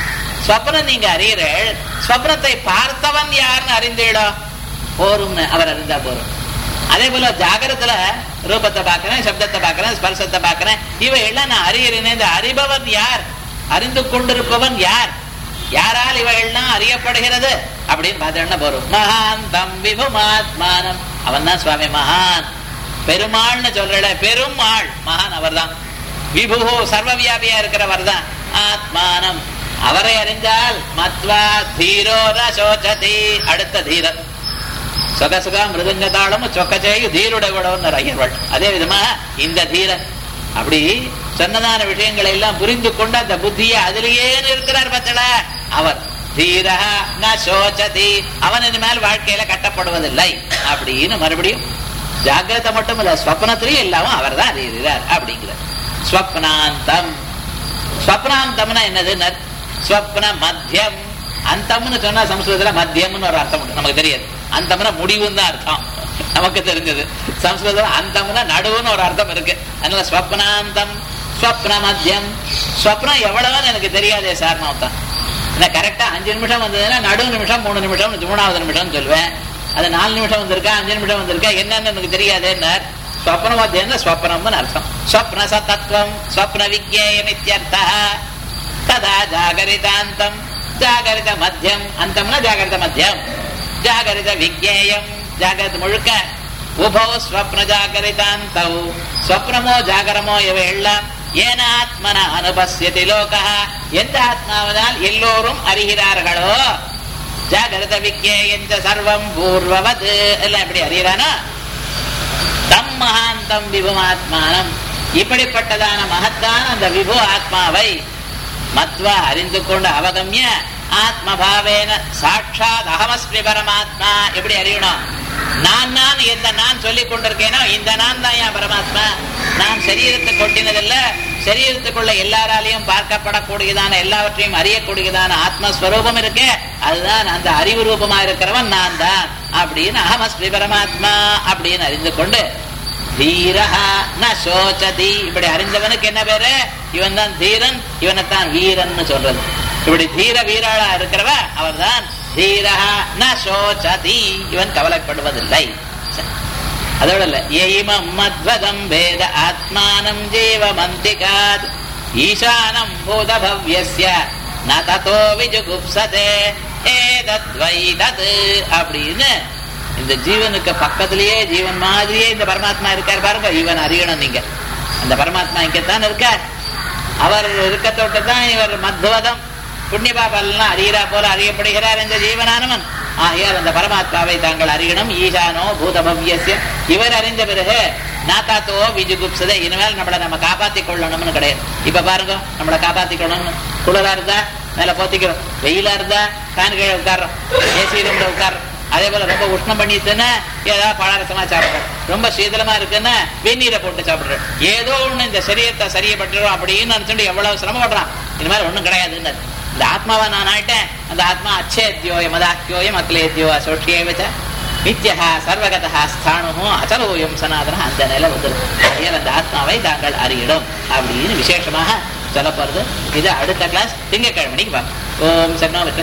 ஸ்வப்னம் நீங்க அறியறீள் ஸ்வப்னத்தை பார்த்தவன் யாருன்னு அறிந்தீடோ போரும்னு அவர் அறிந்தா போரும் அதே போல ஜாகிரத்துல ரூபத்தை பார்க்கிறேன் சப்தத்தை பார்க்கிறேன் ஸ்பர்சத்தை பார்க்கிறேன் இவை எல்லாம் நான் அறியறேன் இந்த அறிபவன் யார் அறிந்து கொண்டிருப்பவன் யார் யாரால் இவைகள்லாம் அறியப்படுகிறது அப்படின்னு பார்த்தோம்னா போறோம் மகான் தம் விபுமாத்மானம் அவன் தான் சுவாமி மகான் பெருமாள்னு சொல்றல பெருமாள் மகான் அவர்தான் விபு சர்வவியாபியா இருக்கிறவர் தான் ஆத்மானம் அவரை அறிந்தால் மத்வா தீரோ ரசோச்சதி அடுத்த தீரன் சுக சுக மிருதங்க தாளம் சொக்க செய்யு தீருடகுடவர் ஐயர்வள் அதே விதமா இந்த தீரன் அப்படி சொன்னதான விஷயங்களை எல்லாம் புரிந்து கொண்டு அந்த புத்தியை அதிலேயே இருக்கிறார் பத்தல அவர் தீரா ந சோச்சதி அவன் இனிமேல் வாழ்க்கையில கட்டப்படுவதில்லை அப்படின்னு மறுபடியும் ஜாகிரதை மட்டும் இல்ல ஸ்வப்னத்திலையும் எல்லாமும் அவர் தான் அறிகிறார் அப்படிங்கிறார் ஸ்வப்னாந்தம் ஸ்வப்னாந்தம்னா என்னது ஸ்வப்ன மத்தியம் அந்தம்னு சொன்னா சம்ஸ்கிருதத்துல மத்தியம்னு ஒரு அர்த்தம் உண்டு நமக்கு தெரியாது அந்தம்னா முடிவுன்னு தான் அர்த்தம் நமக்கு தெரிஞ்சது சம்ஸ்கிருதம் அந்தம்னா நடுவுன்னு ஒரு அர்த்தம் இருக்கு அதனால ஸ்வப்னாந்தம் ஸ்வப்ன மத்தியம் ஸ்வப்னம் எவ்வளவுன்னு எனக்கு தெரியாதே சார் நான் நான் கரெக்டா அஞ்சு நிமிஷம் வந்ததுன்னா நடு நிமிஷம் மூணு நிமிஷம் மூணாவது நிமிஷம் சொல்லுவேன் அது நாலு நிமிஷம் வந்திருக்கா அஞ்சு நிமிஷம் வந்திருக்கா என்னன்னு எனக்கு தெரியாதேன்னார் ஸ்வப்ன மத்தியம் ஸ்வப்னம்னு அர்த்தம் ஸ்வப்ன சத்தத்துவம் ஸ்வப்ன விஜயம் இத்தியர்த்தா ததா ஜாகரிதாந்தம் ஜாகரித மத்தியம் அந்தம்னா ஜாகரித மத்தியம் ஜாகரித விஜேயம் ஜாகிரத முழுக்க உபோ ஸ்வப்ன ஜாகரிதாந்தௌ ஸ்வப்னமோ ஜாகரமோ இவை எல்லாம் ஏன ஆத்மன அனுபசியதி லோக எந்த ஆத்மாவதால் எல்லோரும் அறிகிறார்களோ ஜாகிரத விஜேயஞ்ச சர்வம் பூர்வவது எல்லாம் எப்படி அறிகிறானோ தம் மகாந்தம் விபுமாத்மானம் இப்படிப்பட்டதான மகத்தான அந்த விபு ஆத்மாவை மத்வா அறிந்து கொண்டு அவகமிய ஆத்மபாவேன சாட்சாத் அகமஸ்மி பரமாத்மா எப்படி அறியணும் நான் நான் எந்த நான் சொல்லிக் கொண்டிருக்கேனோ இந்த நான் தான் என் பரமாத்மா நான் சரீரத்தை கொட்டினதில்ல சரீரத்துக்குள்ள எல்லாராலையும் பார்க்கப்படக்கூடியதான எல்லாவற்றையும் அறியக்கூடியதான ஆத்மஸ்வரூபம் இருக்கே அதுதான் அந்த அறிவு ரூபமா இருக்கிறவன் நான் தான் அப்படின்னு அகமஸ்மி பரமாத்மா அப்படின்னு அறிந்து கொண்டு தீரஹா ந சோச்சதி இப்படி அறிந்தவனுக்கு என்ன பேரு இவன் தான் தீரன் இவனைத்தான் வீரன் சொல்றது இப்படி தீர வீராளா இருக்கிறவ அவர் தான் தீரஹா ந சோச்சதி இவன் கவலைப்படுவதில்லை அதோட இல்ல எய்மம் மத்வதம் வேத ஆத்மானம் ஜீவமந்திகாத் ஈசானம் பூத பவ்யஸ்ய ந ததோ விஜுகுப்சதே ஏதத்வை தத் அப்படின்னு இந்த ஜீவனுக்கு பக்கத்திலேயே ஜீவன் மாதிரியே இந்த பரமாத்மா இருக்கார் பாருங்க இவன் அறியணும் நீங்க அந்த பரமாத்மா இங்கத்தான் இருக்கார் அவர் இருக்க தொட்டு தான் இவர் மத்வதம் புண்ணிய பாபெல்லாம் அறிகிறா போல அறியப்படுகிறார் இந்த ஜீவனானவன் ஆகையால் அந்த பரமாத்மாவை தாங்கள் அறியணும் ஈசானோ பூதபவ்யசிய இவர் அறிந்த பிறகு நாத்தாத்தோ விஜுகுப்சதே இனிமேல் நம்மளை நம்ம காப்பாத்திக் கொள்ளணும்னு கிடையாது இப்ப பாருங்க நம்மளை காப்பாத்திக் கொள்ளணும்னு குளிரா இருந்தா மேல போத்திக்கிறோம் வெயிலா இருந்தா ஃபேன் கீழே உட்கார்றோம் ஏசி ரூம்ல உட்கார்றோம் அதே போல ரொம்ப உஷ்ணம் பண்ணிட்டுன்னா ஏதாவது பழரசமா சாப்பிடுறோம் ரொம்ப சீதளமா இருக்குன்னா வெந்நீரை போட்டு சாப்பிடுறோம் ஏதோ ஒண்ணு இந்த சரீரத்தை சரியப்பட்டுரும் அப்படின்னு நினைச்சுட்டு எவ்வளவு சிரமப்படுறான் இது மாதிரி ஒண்ணும் கிடையாதுன்னு இந்த ஆத்மாவை நான் ஆயிட்டேன் அந்த ஆத்மா அச்சேத்யோயம் மதாக்கியோயம் அக்லேத்யோ அசோஷியேவச்ச நித்யா சர்வகதா ஸ்தானமோ அச்சலோயம் சனாதன அந்த நிலை வந்துடும் அந்த ஆத்மாவை தாங்கள் அறியிடும் அப்படின்னு விசேஷமாக சொல்ல போறது இது அடுத்த கிளாஸ் திங்கக்கிழமைக்கு பார்ப்போம் ஓம் சர்மா